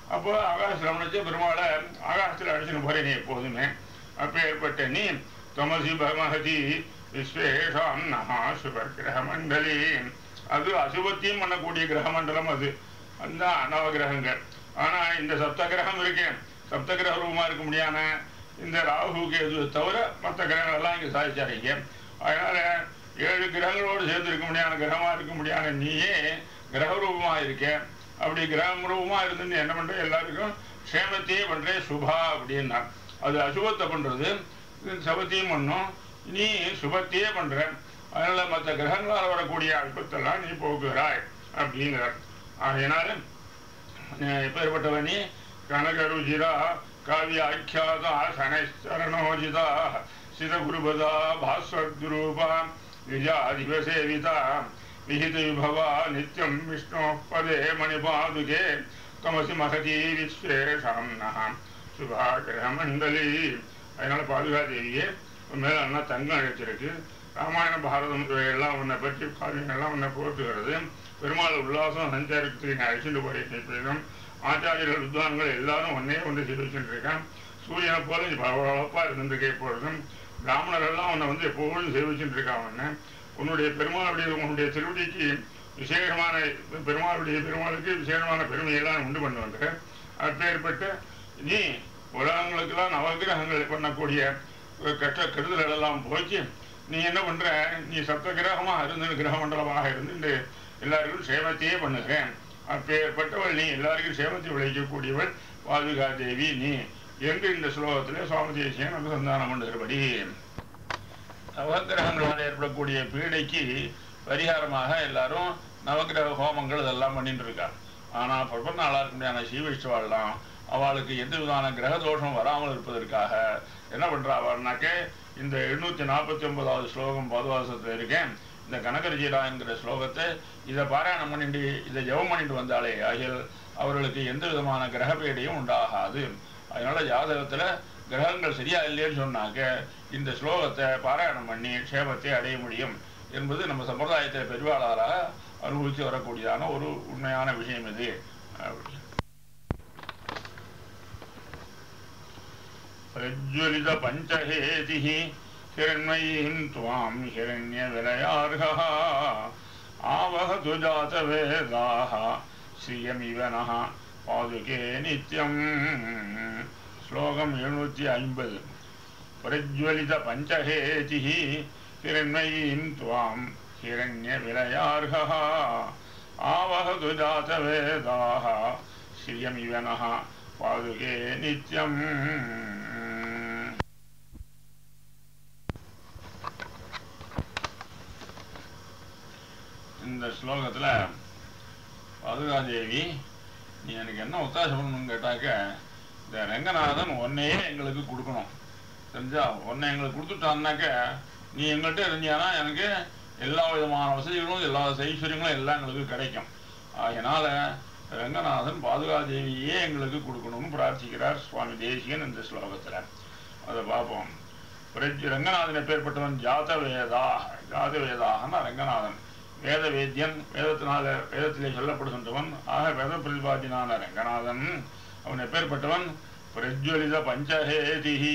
அப்போ ஆகாசத்தில் நினைச்சு பெருமாளை ஆகாசத்தில் அடிச்சுன்னு போறேன் நீ எப்போதுமே அப்போ ஏற்பட்ட நீ தமசி பகமகதி விஸ்வேஷாம் நகா சுப கிரக மண்டலி அது அசுபத்தையும் பண்ணக்கூடிய கிரக மண்டலம் அது அந்த நவ கிரகங்கள் ஆனா இந்த சப்த கிரகம் இருக்கேன் சப்த கிரக ரூபமா இருக்க முடியாம இந்த ராகு கேது தவிர மற்ற கிரகங்கள் எல்லாம் இங்க சாதிச்சாருங்க அதனால ஏழு கிரகங்களோடு சேர்ந்து இருக்க முடியாத கிரகமா இருக்க முடியாத நீயே கிரக ரூபமா இருக்க அப்படி கிரகம் ரூபமா இருந்து நீ என்ன பண்ற எல்லாருக்கும் க்ஷேமத்தையே பண்றே சுபா அப்படின்னா அது அசுபத்தை பண்றது இது சபத்தையும் பண்ணும் நீ சுபத்தையே பண்ற அதனால மற்ற கிரகங்களால் வரக்கூடிய அல்பத்தெல்லாம் நீ போக்குகிறாய் அப்படிங்கிறார் ஆகையினால எப்பேற்பட்டவனி கனகருஜிரா காவிய ஆக்கியாதா சனரணோஜிதா சிதகுருபதா பாஸ்வத்ரூபா விஜயாதிபசேவிதா விஹித விபவா நித்யம் விஷ்ணு பதே மணிபாதுகே தமசி மகதி விஸ்வேஷாம் நகாம் சுபாகிரக மண்டலி அதனால பாதுகாதேவியே உன் மேல நல்லா தங்கம் அழைச்சிருக்கு ராமாயண பாரதம் எல்லாம் உன்னை பற்றி காவியங்கள்லாம் உன்னை போற்றுகிறது பெருமாள் உல்லாசம் சஞ்சாரத்துக்கு நீ அழைச்சிட்டு போயிருக்கேன் ஆச்சாரியர்கள் வித்வான்கள் எல்லாரும் ஒன்னே வந்து தெரிவிச்சுட்டு இருக்கான் சூரியனை போல நீ பரபரப்பா இருந்திருக்க எப்பொழுதும் பிராமணர்கள்லாம் உன்னை வந்து எப்பொழுதும் சேவிச்சுட்டு இருக்கான் உன்னை உன்னுடைய பெருமாளுடைய உன்னுடைய திருவடிக்கு விசேஷமான பெருமாளுடைய பெருமாளுக்கு விசேஷமான பெருமையெல்லாம் உண்டு பண்ணி வந்த அப்பேற்பட்ட நீ உலகங்களுக்கெல்லாம் நவகிரகங்கள் பண்ணக்கூடிய கட்ட கெடுதல்கள் எல்லாம் போச்சு நீ என்ன பண்ற நீ சப்த கிரகமா இருந்து கிரக மண்டலமாக இருந்து எல்லாருக்கும் சேவத்தையே பண்ணுகிறேன் அப்பேற்பட்டவள் நீ எல்லாருக்கும் சேவத்தை விளைவிக்கக்கூடியவள் பாதுகா தேவி நீ என்று இந்த ஸ்லோகத்திலே சுவாமி தேசியன் அனுசந்தானம் பண்ணுகிறபடி நவகிரகங்களால் ஏற்படக்கூடிய பீடைக்கு பரிகாரமாக எல்லாரும் நவகிரக ஹோமங்கள் இதெல்லாம் பண்ணிட்டு இருக்கா ஆனா பிரபந்த நாளா இருக்க முடியாத சீவைஷ்டவாள்லாம் அவளுக்கு எந்த விதமான கிரக தோஷம் வராமல் இருப்பதற்காக என்ன பண்றா அவள்னாக்க இந்த எண்ணூத்தி நாற்பத்தி ஒன்பதாவது ஸ்லோகம் பாதுவாசத்துல இருக்கேன் இந்த கனகரஜீரா என்கிற ஸ்லோகத்தை இதை பாராயணம் பண்ணிட்டு இதை ஜெபம் பண்ணிட்டு வந்தாலே ஆகிய அவர்களுக்கு எந்த விதமான கிரகப்பேடையும் உண்டாகாது அதனால ஜாதகத்துல கிரகங்கள் சரியா இல்லைன்னு சொன்னாக்க இந்த ஸ்லோகத்தை பாராயணம் பண்ணி க்ஷேமத்தை அடைய முடியும் என்பது நம்ம சம்பிரதாயத்தை பெருவாளராக அனுபவித்து வரக்கூடியதான ஒரு உண்மையான விஷயம் இது அப்படி பிரஜ்வலித பஞ்சஹேதி हिरण्मयीं त्वां हिरण्यविलयार्हः आवहतु जातवेदाः श्रियमिव नः पादुके नित्यम् श्लोकम् एഴുന്നൂറ്റി ஐம்பது प्रज्वलितपञ्चहेतिः हिरण्मयीं त्वां हिरण्यविलयार्हः आवहतु जातवेदाः श्रियमिव नः पादुके नित्यम् இந்த ஸ்லோகத்தில் பாதுகாதேவி நீ எனக்கு என்ன ஒத்தாசம் பண்ணணும்னு கேட்டாக்க இந்த ரங்கநாதன் ஒன்னையே எங்களுக்கு கொடுக்கணும் தெரிஞ்சா ஒன்னை எங்களுக்கு கொடுத்துட்டான்னாக்க நீ எங்கள்கிட்ட இருந்தியானா எனக்கு எல்லா விதமான வசதிகளும் எல்லா ஐஸ்வர்யங்களும் எல்லாம் எங்களுக்கு கிடைக்கும் அதனால ரங்கநாதன் பாதுகாதேவியே எங்களுக்கு கொடுக்கணும்னு பிரார்த்திக்கிறார் சுவாமி தேசிகன் இந்த ஸ்லோகத்தில் அதை பார்ப்போம் பிரஜ் ரங்கநாதன் எப்பேற்பட்டவன் ஜாத வேதா ஜாத வேதாகனா ரங்கநாதன் வேத வேத்தியன் வேதத்தினால வேதத்திலே சொல்லப்படுகின்றவன் ஆக வேத பிரதிபாதினான ரங்கநாதன் அவன் எப்பேற்பட்டவன் பிரஜ்வலித பஞ்சஹேதிஹி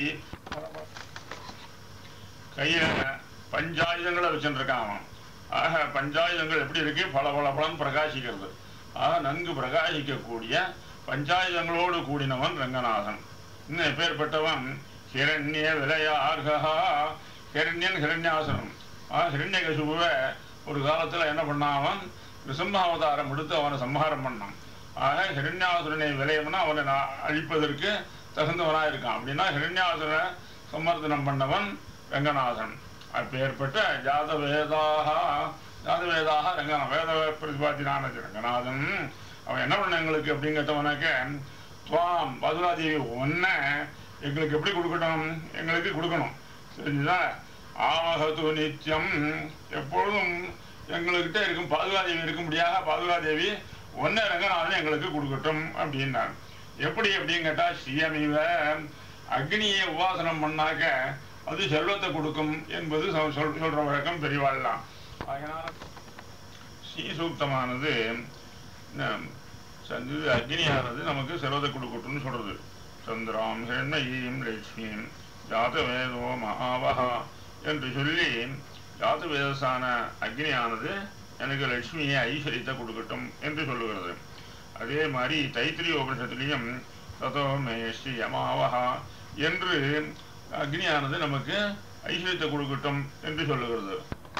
கையில பஞ்சாயுதங்களை வச்சுருக்கான் அவன் ஆக பஞ்சாயுதங்கள் எப்படி இருக்கு பல பல பலன் பிரகாசிக்கிறது ஆக நன்கு பிரகாசிக்கக்கூடிய பஞ்சாயுதங்களோடு கூடினவன் ரங்கநாதன் இன்னும் எப்பேற்பட்டவன் ஹிரண்ய விலையார்கா ஹிரண்யன் ஹிரண்யாசனம் ஆ ஹிரண்யகசுபுவை ஒரு காலத்துல என்ன பண்ணான் அவன் நிசம்மாவதாரம் எடுத்து அவனை சம்ஹாரம் பண்ணான் ஆக ஹிரண்யாசுரனை விளையம்னா அவனை நான் அழிப்பதற்கு தகுந்தவனா இருக்கான் அப்படின்னா ஹிரண்யாசுரனை சம்மர்தனம் பண்ணவன் ரங்கநாதன் அப்பேற்பட்ட ஜாத வேதாக ஜாத வேதாக ரங்கநா வேத பிரதிபாத்தினான ரங்கநாதன் அவன் என்ன பண்ண எங்களுக்கு அப்படின்னு கேட்டவனாக்க துவாம் பதுராதேவி ஒன்ன எங்களுக்கு எப்படி கொடுக்கட்டும் எங்களுக்கு கொடுக்கணும் தெரிஞ்சுதா ஆவகத்து நித்தியம் எப்பொழுதும் எங்கள்கிட்ட இருக்கும் பாதுகாதேவி இருக்க முடியாத பாதுகாதேவி ஒன்ன ரங்கநாதன் எங்களுக்கு கொடுக்கட்டும் அப்படின்னார் எப்படி அப்படின்னு கேட்டா ஸ்ரீயமிவ அக்னியை உபாசனம் பண்ணாக்க அது செல்வத்தை கொடுக்கும் என்பது சொல் சொல்- சொல்ற வழக்கம் பெரியவாள்லாம் அதனால ஸ்ரீ சூக்தமானது நம் சந்து அக்னியானது நமக்கு செல்வத்தை கொடுக்கட்டும்னு சொல்றது சந்திராம் ஹிரண்மயீம் லட்சுமியும் ஜாதவேதோ மகாவஹா என்று சொல்லி ஜாதவேதசான அக்னியானது எனக்கு லட்சுமியை ஐஸ்வர்யத்தை கொடுக்கட்டும் என்று சொல்லுகிறது அதே மாதிரி தைத்திரிய உபனிஷத்துலேயும் ததோ மேஷ்டி யமாவஹா என்று அக்னியானது நமக்கு ஐஸ்வர்யத்தை கொடுக்கட்டும் என்று சொல்லுகிறது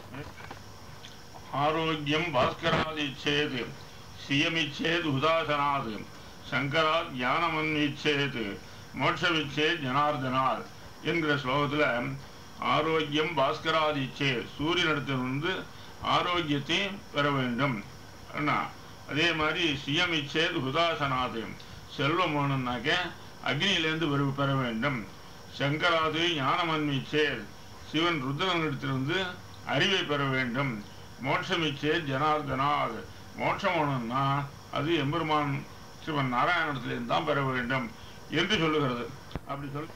ஆரோக்கியம் பாஸ்கராதிச்சேது சியமிச்சேது உதாசனாது சங்கராத் ஞானமன்விச்சேது மோட்சவிச்சேத் ஜனார்தனாத் என்கிற ஸ்லோகத்துல ஆரோக்கியம் பாஸ்கராதிச்சே சூரியனிடத்திலிருந்து ஆரோக்கியத்தை பெற வேண்டும் என்ன அதே மாதிரி சியமிச்சேது உதாசனாது செல்வம் வேணும்னாக்க அக்னியிலேருந்து பெற பெற வேண்டும் சங்கராது ஞானமன்விச்சேத் சிவன் ருத்ரனிடத்திலிருந்து அறிவை பெற வேண்டும் மோட்சமிச்சே ஜனார்தனாத் மோட்சம் வேணும்னா அது எம்பெருமான் சிவன் நாராயணத்திலிருந்து தான் பெற வேண்டும் என்று சொல்லுகிறது அப்படி சொல்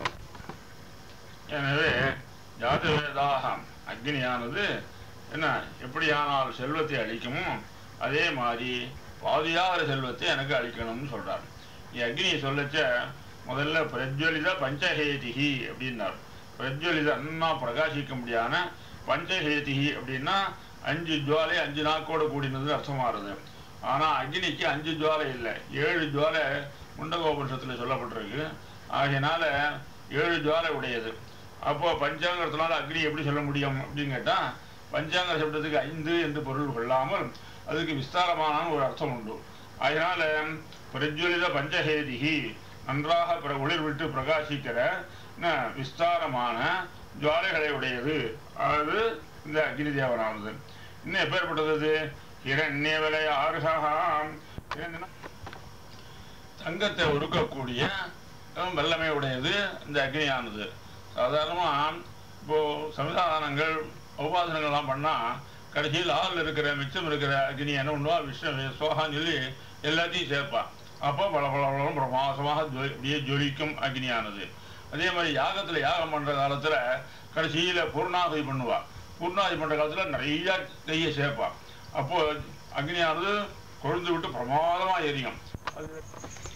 எனவே ஜாதவேதாக அக்னியானது என்ன எப்படியானால் செல்வத்தை அளிக்குமோ அதே மாதிரி பாதியாகிற செல்வத்தை எனக்கு அளிக்கணும்னு சொல்றார் நீ அக்னியை சொல்லச்ச முதல்ல பிரஜ்வலித பஞ்சஹேதிகி அப்படின்னார் பிரஜ்வலித அண்ணா பிரகாசிக்க முடியான பஞ்சஹேதிகி அப்படின்னா அஞ்சு ஜுவாலை அஞ்சு நாக்கோட கூடினது அர்த்தமாறுது ஆனா அக்னிக்கு அஞ்சு ஜுவாலை இல்லை ஏழு ஜுவாலை முண்டகோபுருஷத்துல சொல்லப்பட்டிருக்கு ஆகையினால ஏழு ஜுவாலை உடையது அப்போ பஞ்சாங்கத்தினால அக்னி எப்படி சொல்ல முடியும் அப்படின்னு கேட்டா பஞ்சாங்க சப்தத்துக்கு ஐந்து என்று பொருள் கொள்ளாமல் அதுக்கு விஸ்தாரமான ஒரு அர்த்தம் உண்டு அதனால பிரஜ்வலித பஞ்சஹேதிகி நன்றாக பிற ஒளிர் விட்டு பிரகாசிக்கிற என்ன, விஸ்தாரமான ஜுவாலைகளை உடையது அது இந்த அக்னி தேவனானது இன்னும் எப்பேற்பட்டது அது? இரண்யவலை ஆர்ஹாம் தங்கத்தை உருக்கக்கூடிய அஹ், வல்லமை உடையது இந்த அக்னியானது சாதாரணமா இப்போ சமிதானங்கள் உபாசனங்கள்லாம் பண்ணா கடைசியில் ஆள் இருக்கிற மிச்சம் இருக்கிற அக்னி என்ன பண்ணுவா விஷ்ணு சோகான்னு சொல்லி எல்லாத்தையும் சேர்ப்பான் அப்போ பல பல பலம் பிரமாசமாக ஜொலி- அப்படியே ஜொலிக்கும் அக்னியானது அதே மாதிரி யாகத்துல யாகம் பண்ற காலத்துல கடைசியில பூர்ணாதி பண்ணுவா பூர்ணாதி பண்ற காலத்துல நிறைய நெய்யை சேர்ப்பா அப்போ அக்னியானது கொழுந்து விட்டு பிரமாதமா எரியும் அது